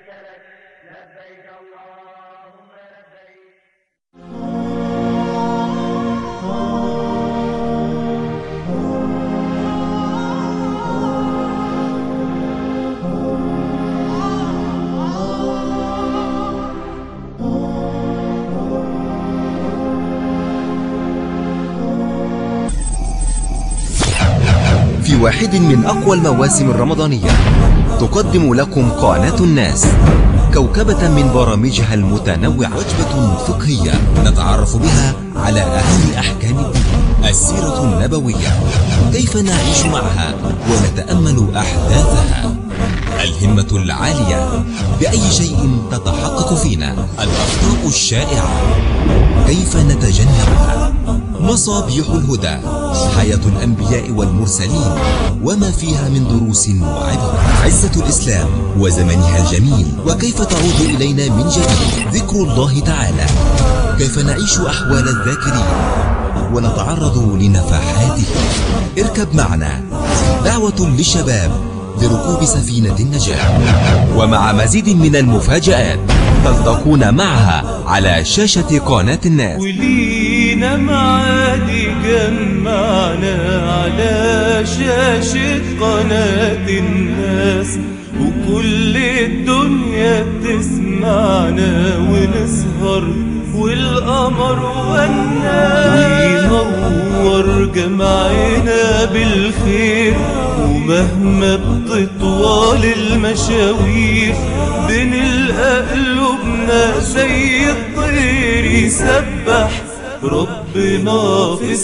في واحد من أقوى المواسم الرمضانية تقدم لكم قناة الناس كوكبة من برامجها المتنوعة وجبة فقهية نتعرف بها على أهم أحكام الدين السيرة النبوية كيف نعيش معها ونتأمل أحداثها الهمة العالية بأي شيء تتحقق فينا الأخطاء الشائعة كيف نتجنبها مصابيح الهدى حياة الأنبياء والمرسلين وما فيها من دروس وعبر عزة الإسلام وزمنها الجميل وكيف تعود إلينا من جديد ذكر الله تعالى كيف نعيش أحوال الذاكرين ونتعرض لنفحاته اركب معنا دعوة للشباب لركوب سفينة النجاة ومع مزيد من المفاجآت تلتقون معها على شاشة قناة الناس ولينا معاد جمعنا على شاشة قناة الناس وكل الدنيا تسمعنا ونسهر والقمر والناس وينور جمعنا بالخير ومهما بتطوال المشاوير بنلقى قلوبنا زي الطير يسبح ربنا في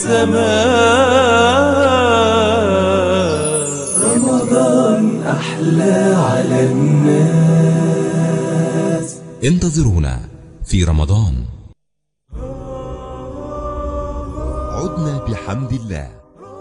السماء رمضان أحلى على الناس انتظرونا في رمضان عدنا بحمد الله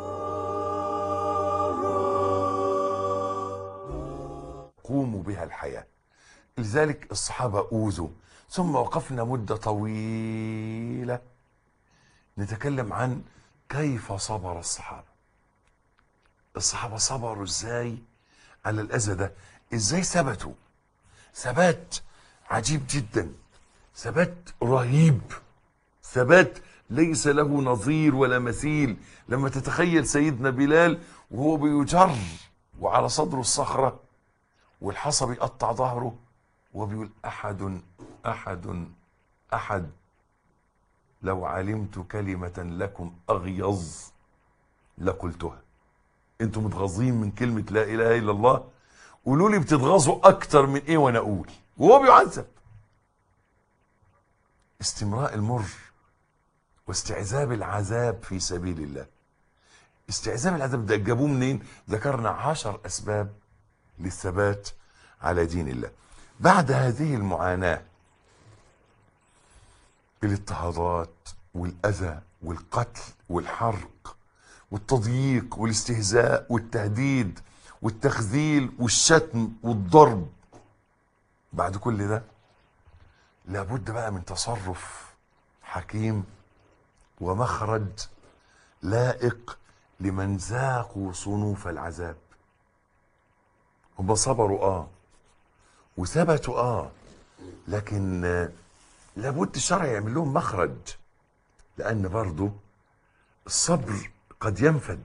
قوموا بها الحياة لذلك الصحابة أوذوا ثم وقفنا مدة طويلة نتكلم عن كيف صبر الصحابة الصحابة صبروا ازاي على الأذى ده ازاي ثبتوا ثبات عجيب جدا ثبات رهيب ثبات ليس له نظير ولا مثيل لما تتخيل سيدنا بلال وهو بيجر وعلى صدره الصخره والحصى بيقطع ظهره وبيقول احد احد احد لو علمت كلمة لكم اغيظ لقلتها انتم متغاظين من كلمة لا اله الا الله قولوا لي بتتغاظوا اكتر من ايه وانا اقول وهو بيعذب استمراء المر واستعذاب العذاب في سبيل الله استعذاب العذاب ده جابوه منين ذكرنا عشر اسباب للثبات على دين الله بعد هذه المعاناة الاضطهادات والأذى والقتل والحرق والتضييق والاستهزاء والتهديد والتخذيل والشتم والضرب بعد كل ده لابد بقى من تصرف حكيم ومخرج لائق لمن ذاقوا صنوف العذاب هم صبروا اه وثبتوا اه لكن آه، لابد الشرع يعمل لهم مخرج لان برضه الصبر قد ينفد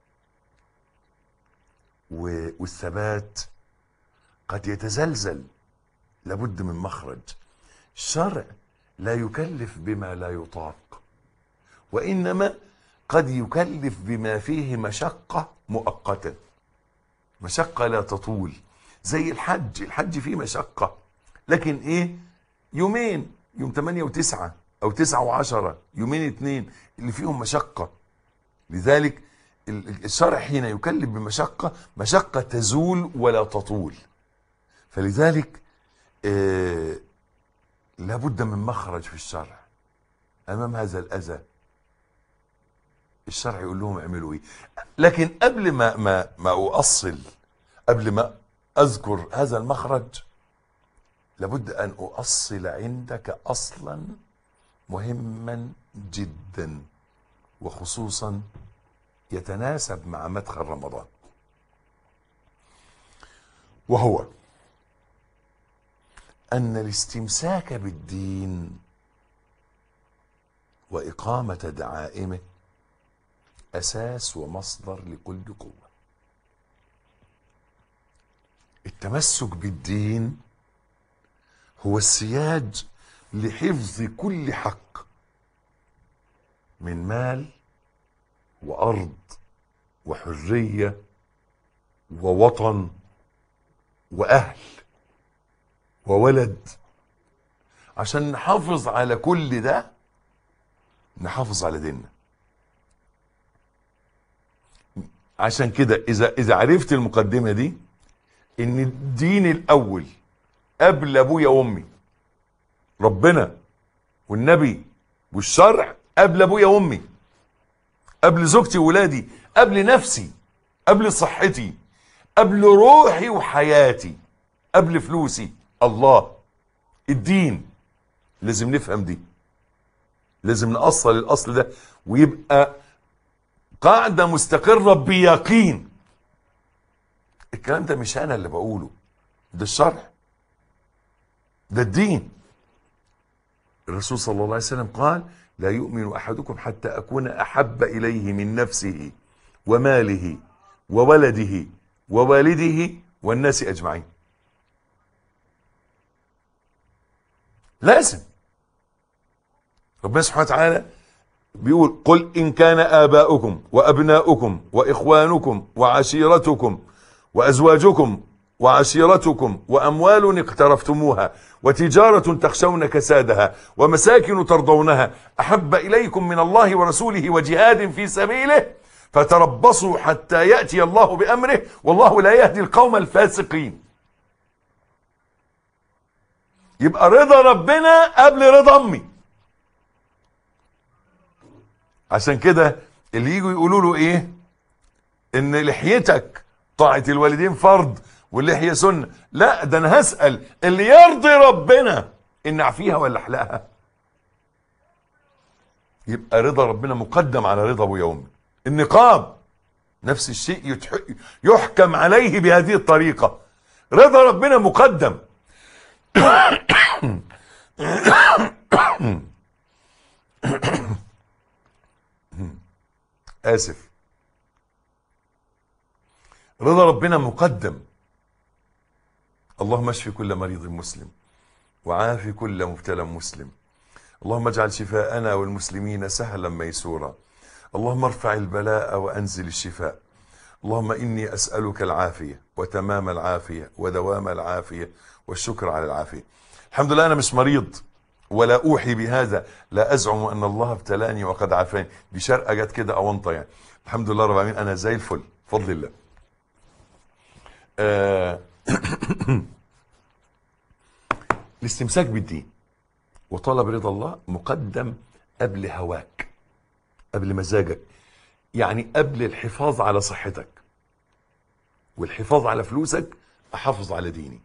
و- والثبات قد يتزلزل لابد من مخرج الشرع لا يكلف بما لا يطاق وانما قد يكلف بما فيه مشقه مؤقته مشقة لا تطول زي الحج الحج فيه مشقة لكن ايه يومين يوم 8 و9 او 9 و10 يومين اتنين اللي فيهم مشقة لذلك ال- الشرع حين يكلف بمشقة مشقة تزول ولا تطول فلذلك آه لابد من مخرج في الشرع امام هذا الاذى الشرع يقول لهم اعملوا ايه لكن قبل ما ما ما اؤصل قبل ما اذكر هذا المخرج لابد ان اؤصل عندك اصلا مهما جدا وخصوصا يتناسب مع مدخل رمضان وهو ان الاستمساك بالدين واقامه دعائمه اساس ومصدر لكل قوه التمسك بالدين هو السياج لحفظ كل حق من مال وارض وحريه ووطن واهل وولد عشان نحافظ على كل ده نحافظ على ديننا عشان كده اذا اذا عرفت المقدمه دي ان الدين الاول قبل ابويا وامي ربنا والنبي والشرع قبل ابويا وامي قبل زوجتي وولادي قبل نفسي قبل صحتي قبل روحي وحياتي قبل فلوسي الله الدين لازم نفهم دي لازم نأصل الاصل ده ويبقى قاعده مستقره بيقين الكلام ده مش انا اللي بقوله ده الشرع ده الدين الرسول صلى الله عليه وسلم قال لا يؤمن احدكم حتى اكون احب اليه من نفسه وماله وولده ووالده والناس اجمعين لازم ربنا سبحانه وتعالى بيقول قل إن كان آباؤكم وأبناؤكم وإخوانكم وعشيرتكم وأزواجكم وعشيرتكم وأموال اقترفتموها وتجارة تخشون كسادها ومساكن ترضونها أحب إليكم من الله ورسوله وجهاد في سبيله فتربصوا حتى يأتي الله بأمره والله لا يهدي القوم الفاسقين يبقى رضا ربنا قبل رضا أمي عشان كده اللي يجوا يقولوا له ايه ان لحيتك طاعة الوالدين فرض واللحية سنة لا ده انا هسأل اللي يرضي ربنا ان اعفيها ولا احلقها يبقى رضا ربنا مقدم على رضا ابو يوم النقاب نفس الشيء يتح- يحكم عليه بهذه الطريقة رضا ربنا مقدم آسف رضا ربنا مقدم اللهم اشف كل مريض مسلم وعاف كل مبتلى مسلم اللهم اجعل شفاءنا والمسلمين سهلا ميسورا اللهم ارفع البلاء وانزل الشفاء اللهم اني اسالك العافيه وتمام العافيه ودوام العافيه والشكر على العافيه الحمد لله انا مش مريض ولا اوحي بهذا لا ازعم ان الله ابتلاني وقد عافاني دي شرقه جت كده اونطه يعني الحمد لله رب العالمين انا زي الفل بفضل الله آه الاستمساك بالدين وطلب رضا الله مقدم قبل هواك قبل مزاجك يعني قبل الحفاظ على صحتك والحفاظ على فلوسك احافظ على ديني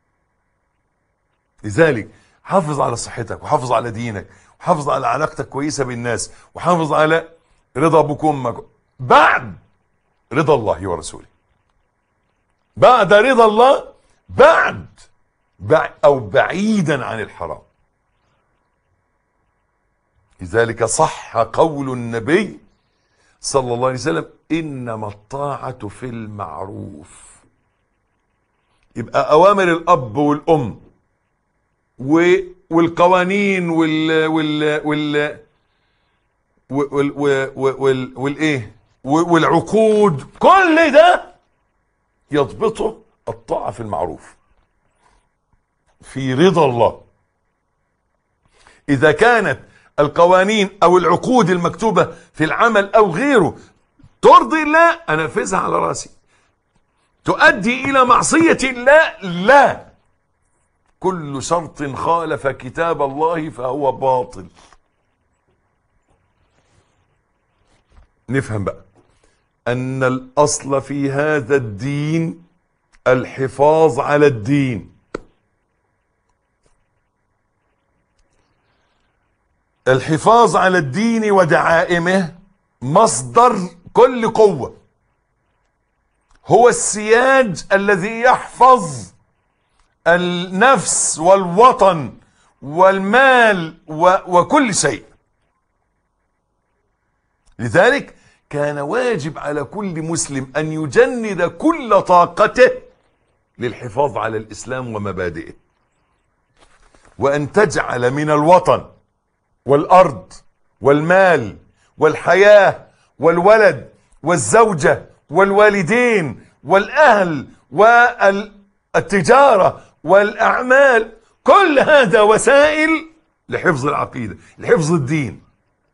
لذلك حافظ على صحتك وحافظ على دينك وحافظ على علاقتك كويسة بالناس وحافظ على رضا ابوك وامك بعد رضا الله ورسوله بعد رضا الله بعد بع- او بعيدا عن الحرام لذلك صح قول النبي صلى الله عليه وسلم انما الطاعة في المعروف يبقى اوامر الاب والام و- والقوانين وال وال وال وال وال وال والايه و- والعقود كل ده يضبطه الطاعة في المعروف في رضا الله إذا كانت القوانين أو العقود المكتوبة في العمل أو غيره ترضي الله أنفذها على راسي تؤدي إلى معصية الله لا كل شرط خالف كتاب الله فهو باطل نفهم بقى أن الأصل في هذا الدين الحفاظ على الدين الحفاظ على الدين ودعائمه مصدر كل قوة هو السياج الذي يحفظ النفس والوطن والمال و وكل شيء لذلك كان واجب على كل مسلم أن يجند كل طاقته للحفاظ على الإسلام ومبادئه وأن تجعل من الوطن والأرض والمال والحياة والولد والزوجة والوالدين والأهل والتجارة والأعمال كل هذا وسائل لحفظ العقيدة لحفظ الدين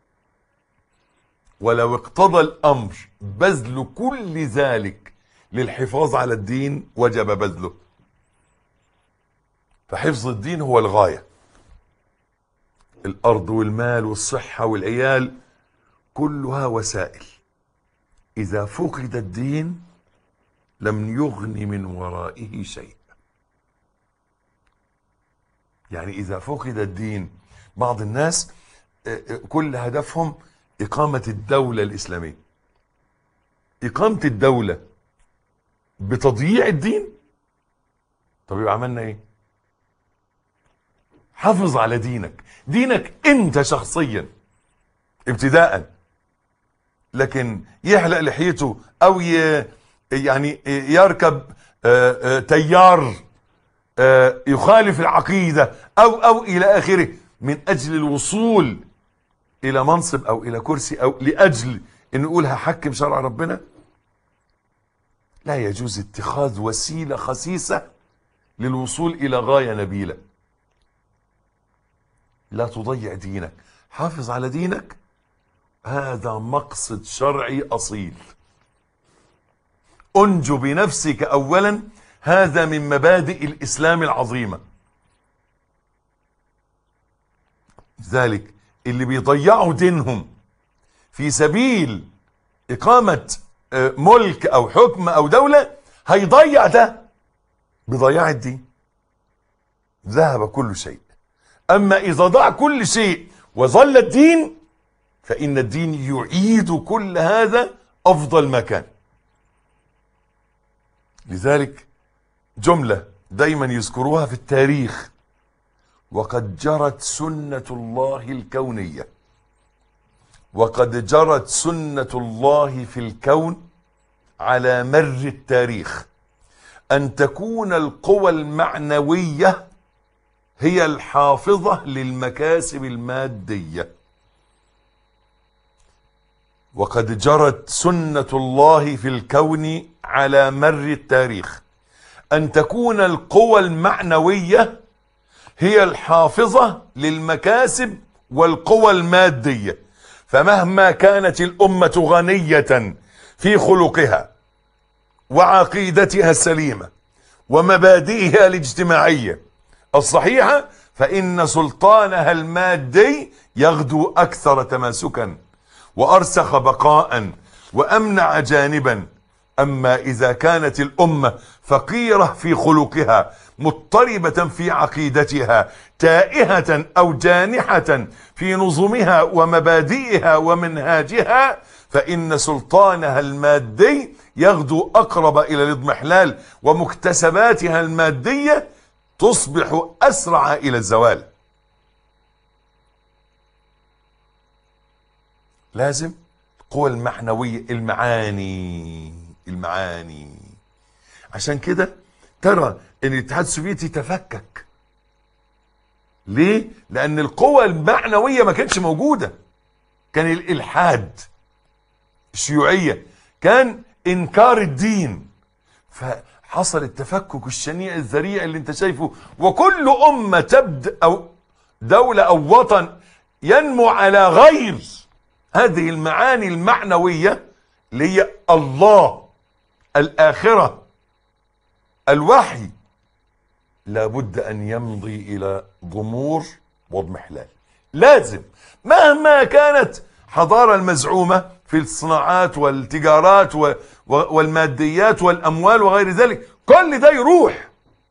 ولو اقتضى الأمر بذل كل ذلك للحفاظ على الدين وجب بذله فحفظ الدين هو الغاية الأرض والمال والصحة والعيال كلها وسائل إذا فقد الدين لم يغن من ورائه شيء يعني إذا فقد الدين بعض الناس آه، آه، كل هدفهم إقامة الدولة الإسلامية إقامة الدولة بتضييع الدين طب يبقى عملنا إيه حافظ على دينك دينك أنت شخصيا ابتداءً لكن يحلق لحيته او ي... يعني يركب آه، آه، تيار آه، يخالف العقيدة او او الى اخره من اجل الوصول الى منصب او الى كرسي او لاجل ان يقول هحكم شرع ربنا لا يجوز اتخاذ وسيلة خسيسة للوصول إلى غاية نبيلة لا تضيع دينك حافظ على دينك هذا مقصد شرعي أصيل أنجو بنفسك أولا هذا من مبادئ الإسلام العظيمة ذلك اللي بيضيعوا دينهم في سبيل إقامة آه، ملك أو حكم أو دولة هيضيع ده بضياع الدين ذهب كل شيء أما إذا ضاع كل شيء وظل الدين فإن الدين يعيد كل هذا أفضل ما كان لذلك جملة دايما يذكروها في التاريخ وقد جرت سنة الله الكونية وقد جرت سنة الله في الكون على مر التاريخ أن تكون القوى المعنوية هي الحافظة للمكاسب المادية وقد جرت سنة الله في الكون على مر التاريخ أن تكون القوى المعنوية هي الحافظة للمكاسب والقوى المادية فمهما كانت الأمة غنية في خلقها وعقيدتها السليمة ومبادئها الاجتماعية الصحيحة فإن سلطانها المادي يغدو أكثر تماسكا وأرسخ بقاء وأمنع جانبا أما إذا كانت الأمة فقيرة في خلقها مضطربة في عقيدتها تائهة أو جانحة في نظمها ومبادئها ومنهاجها فإن سلطانها المادي يغدو أقرب إلى الاضمحلال ومكتسباتها المادية تصبح أسرع إلى الزوال لازم القوى المعنوية المعاني المعاني عشان كده ترى ان الاتحاد السوفيتي تفكك ليه؟ لان القوى المعنوية ما كانتش موجودة كان الالحاد الشيوعية كان انكار الدين فحصل التفكك الشنيع الذريع اللي انت شايفه وكل امة تبدأ او دولة او وطن ينمو على غير هذه المعاني المعنوية اللي هي الله الآخرة الوحي لابد أن يمضي إلى ضمور واضمحلال لازم مهما كانت حضارة المزعومة في الصناعات والتجارات و- و- والماديات والأموال وغير ذلك كل ده يروح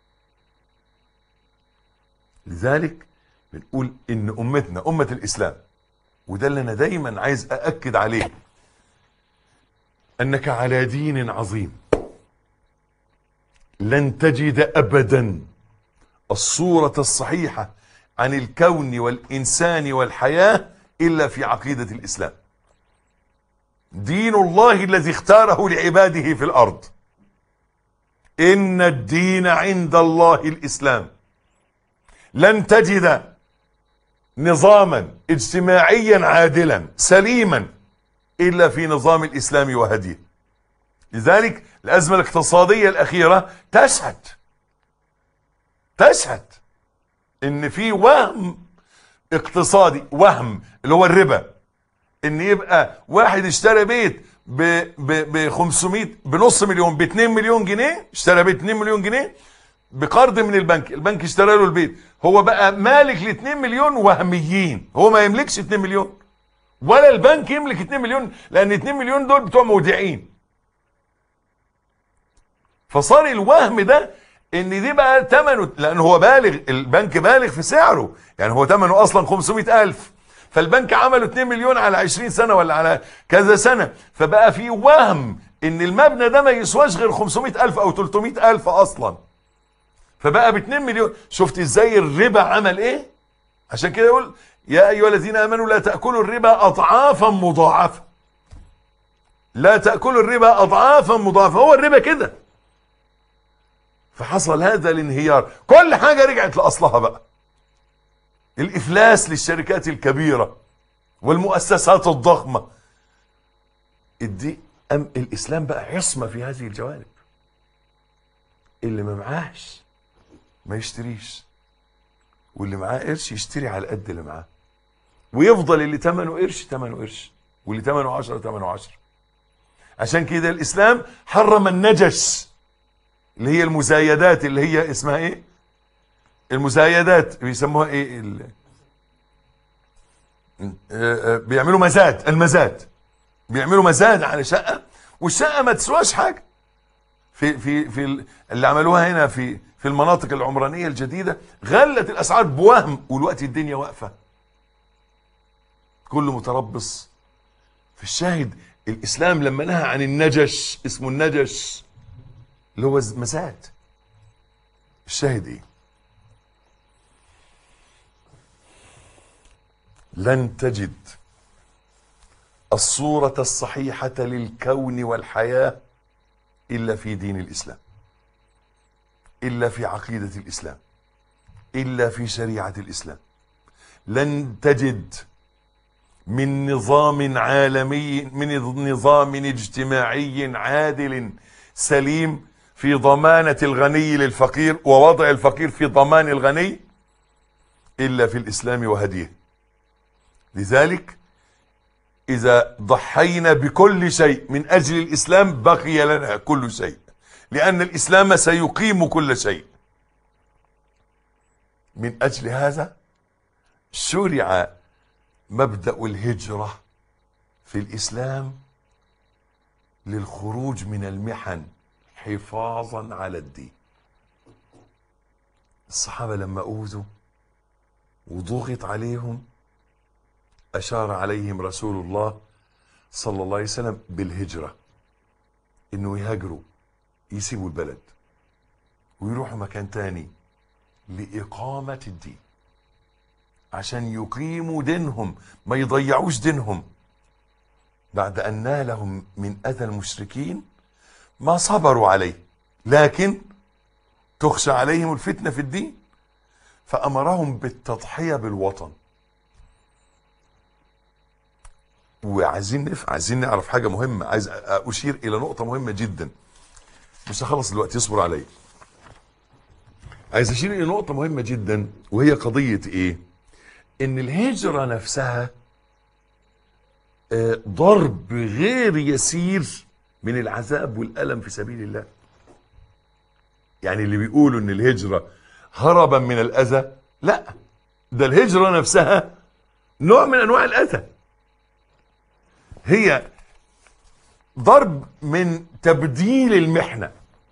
لذلك بنقول إن أمتنا أمة الإسلام وده اللي أنا دايما عايز أأكد عليه أنك على دين عظيم لن تجد أبدا الصورة الصحيحة عن الكون والإنسان والحياة إلا في عقيدة الإسلام دين الله الذي اختاره لعباده في الأرض إن الدين عند الله الإسلام لن تجد نظاما اجتماعيا عادلا سليما إلا في نظام الإسلام وهديه لذلك الأزمة الاقتصادية الأخيرة تشهد تشهد إن في وهم اقتصادي وهم اللي هو الربا إن يبقى واحد اشترى بيت ب ب ب 500 بنص مليون ب 2 مليون جنيه اشترى بيت 2 مليون جنيه بقرض من البنك البنك اشترى له البيت هو بقى مالك ل 2 مليون وهميين هو ما يملكش 2 مليون ولا البنك يملك 2 مليون لان 2 مليون دول بتوع مودعين فصار الوهم ده ان دي بقى ثمنه لان هو بالغ البنك بالغ في سعره يعني هو ثمنه اصلا 500 الف فالبنك عمله 2 مليون على 20 سنة ولا على كذا سنة فبقى في وهم ان المبنى ده ما يسواش غير 500 الف او 300 الف اصلا فبقى ب 2 مليون شفت ازاي الربا عمل ايه عشان كده يقول يا ايها الذين امنوا لا تاكلوا الربا اضعافا مضاعفه لا تاكلوا الربا اضعافا مضاعفه هو الربا كده فحصل هذا الانهيار كل حاجه رجعت لاصلها بقى الافلاس للشركات الكبيره والمؤسسات الضخمه الدي أم الاسلام بقى عصمه في هذه الجوانب اللي ما معاهش ما يشتريش واللي معاه قرش يشتري على قد اللي معاه ويفضل اللي ثمنه قرش ثمنه قرش واللي ثمنه عشرة ثمنه عشرة عشان كده الإسلام حرم النجش اللي هي المزايدات اللي هي اسمها ايه المزايدات بيسموها ايه ال... آه، آه، بيعملوا مزاد المزاد بيعملوا مزاد على شقة والشقة ما تسواش حاجة في في في ال- اللي عملوها هنا في في المناطق العمرانية الجديدة غلت الأسعار بوهم والوقت الدنيا واقفة كله متربص في الشاهد الإسلام لما نهى عن النجش اسمه النجش اللي هو مزاد الشاهد ايه لن تجد الصورة الصحيحة للكون والحياة إلا في دين الإسلام إلا في عقيدة الإسلام إلا في شريعة الإسلام لن تجد من نظام عالمي من نظام اجتماعي عادل سليم في ضمانة الغني للفقير ووضع الفقير في ضمان الغني إلا في الإسلام وهديه لذلك إذا ضحينا بكل شيء من أجل الإسلام بقي لنا كل شيء لأن الإسلام سيقيم كل شيء من أجل هذا شرع مبدأ الهجرة في الإسلام للخروج من المحن حفاظا على الدين الصحابة لما أوذوا وضغط عليهم أشار عليهم رسول الله صلى الله عليه وسلم بالهجرة إنه يهاجروا يسيبوا البلد ويروحوا مكان تاني لإقامة الدين عشان يقيموا دينهم ما يضيعوش دينهم بعد أن نالهم من أذى المشركين ما صبروا عليه لكن تخشى عليهم الفتنة في الدين فأمرهم بالتضحية بالوطن وعايزين نف... عايزين نعرف حاجة مهمة عايز أشير إلى نقطة مهمة جدا مش هخلص دلوقتي اصبر عليا عايز أشير إلى نقطة مهمة جدا وهي قضية إيه إن الهجرة نفسها آه، ضرب غير يسير من العذاب والألم في سبيل الله يعني اللي بيقولوا ان الهجرة هربا من الأذى لا ده الهجرة نفسها نوع من أنواع الأذى هي ضرب من تبديل المحنة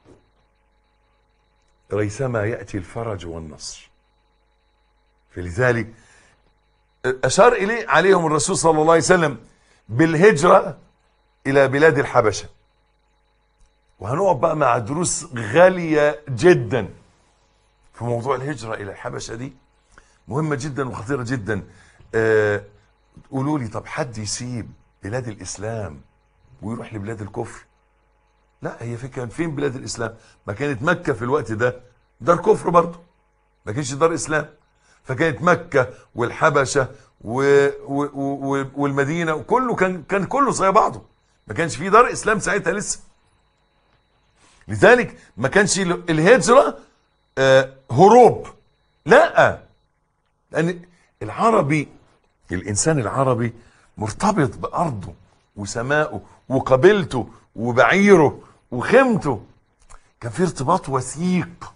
ريثما يأتي الفرج والنصر فلذلك أشار إليه عليهم الرسول صلى الله عليه وسلم بالهجرة إلى بلاد الحبشة وهنقعد بقى مع دروس غالية جدا في موضوع الهجرة إلى الحبشة دي مهمة جدا وخطيرة جدا آه قولوا لي طب حد يسيب بلاد الإسلام ويروح لبلاد الكفر لا هي في كان فين بلاد الإسلام ما كانت مكة في الوقت ده دار كفر برضه ما كانش دار إسلام فكانت مكة والحبشة و و و والمدينة وكله كان كان كله زي بعضه ما كانش في دار إسلام ساعتها لسه لذلك ما كانش الهجرة آه هروب لا لأن العربي الإنسان العربي مرتبط بأرضه وسمائه وقبيلته وبعيره وخيمته كان في ارتباط وثيق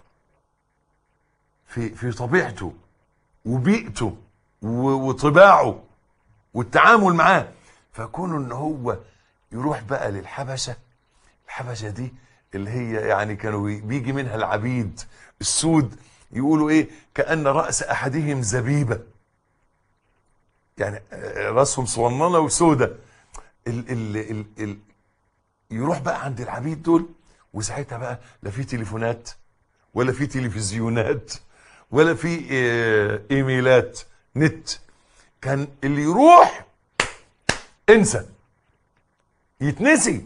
في في طبيعته وبيئته و- وطباعه والتعامل معاه فكونه ان هو يروح بقى للحبشه الحبشه دي اللي هي يعني كانوا بيجي منها العبيد السود يقولوا ايه كان راس احدهم زبيبه يعني آه، راسهم صغننه وسودة ال ال ال ال يروح بقى عند العبيد دول وساعتها بقى لا في تليفونات ولا في تلفزيونات ولا في آه، ايميلات نت كان اللي يروح انسى يتنسي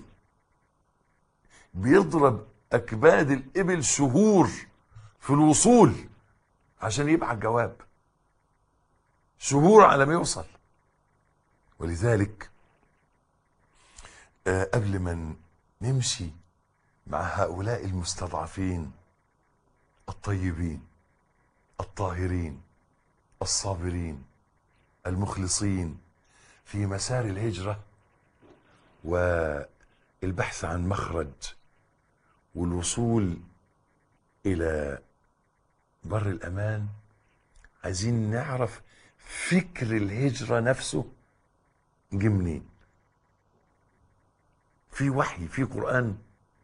بيضرب اكباد الابل شهور في الوصول عشان يبعت جواب شهور على ما يوصل ولذلك آه، قبل ما نمشي مع هؤلاء المستضعفين الطيبين الطاهرين الصابرين المخلصين في مسار الهجرة والبحث عن مخرج والوصول إلى بر الأمان عايزين نعرف فكر الهجرة نفسه جه منين في وحي في قرآن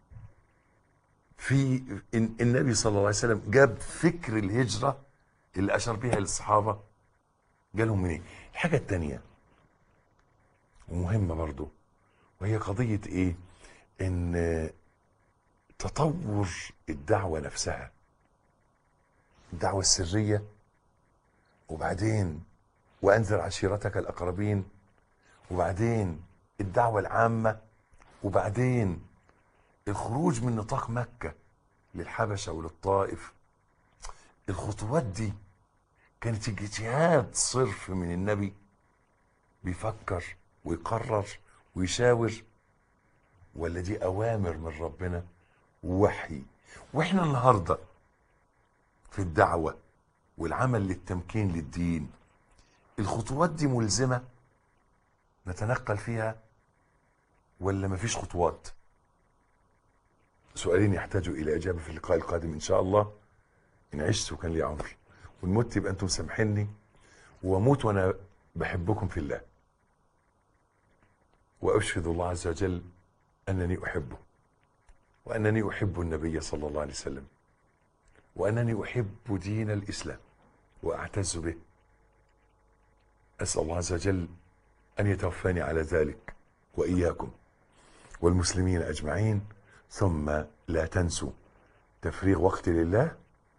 في إن- النبي صلى الله عليه وسلم جاب فكر الهجرة اللي أشار بيها للصحابة جالهم منين الحاجة التانية ومهمة برضو وهي قضية ايه ان تطور الدعوة نفسها الدعوة السرية وبعدين وأنذر عشيرتك الأقربين وبعدين الدعوة العامة وبعدين الخروج من نطاق مكة للحبشة وللطائف الخطوات دي كانت اجتهاد صرف من النبي بيفكر ويقرر ويشاور ولا دي أوامر من ربنا ووحي واحنا النهارده في الدعوة والعمل للتمكين للدين الخطوات دي ملزمة نتنقل فيها ولا مفيش خطوات سؤالين يحتاجوا إلى إجابة في اللقاء القادم إن شاء الله إن عشت وكان لي عمر وإن مت يبقى أنتم سامحيني وأموت وأنا بحبكم في الله وأشهد الله عز وجل أنني أحبه وأنني أحب النبي صلى الله عليه وسلم وأنني أحب دين الإسلام وأعتز به أسأل الله عز وجل أن يتوفاني على ذلك وإياكم والمسلمين أجمعين ثم لا تنسوا تفريغ وقت لله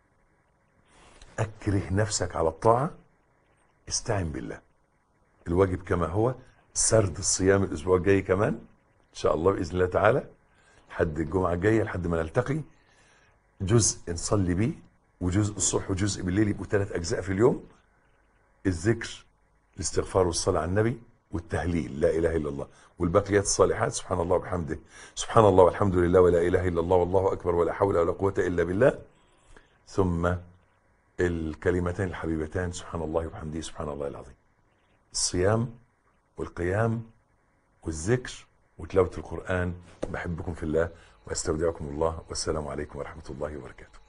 أكره نفسك على الطاعة استعن بالله الواجب كما هو سرد الصيام الأسبوع الجاي كمان إن شاء الله بإذن الله تعالى لحد الجمعة الجاية لحد ما نلتقي جزء نصلي بيه وجزء الصبح وجزء بالليل يبقوا ثلاث أجزاء في اليوم الذكر الاستغفار والصلاة على النبي والتهليل لا إله إلا الله والبقيات الصالحات سبحان الله وبحمده سبحان الله والحمد لله ولا إله إلا الله والله أكبر ولا حول ولا قوة إلا بالله ثم الكلمتين الحبيبتان سبحان الله وبحمده سبحان الله العظيم الصيام والقيام والذكر وتلاوة القرآن بحبكم في الله واستودعكم الله والسلام عليكم ورحمة الله وبركاته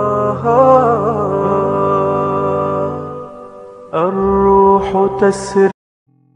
الروح تسري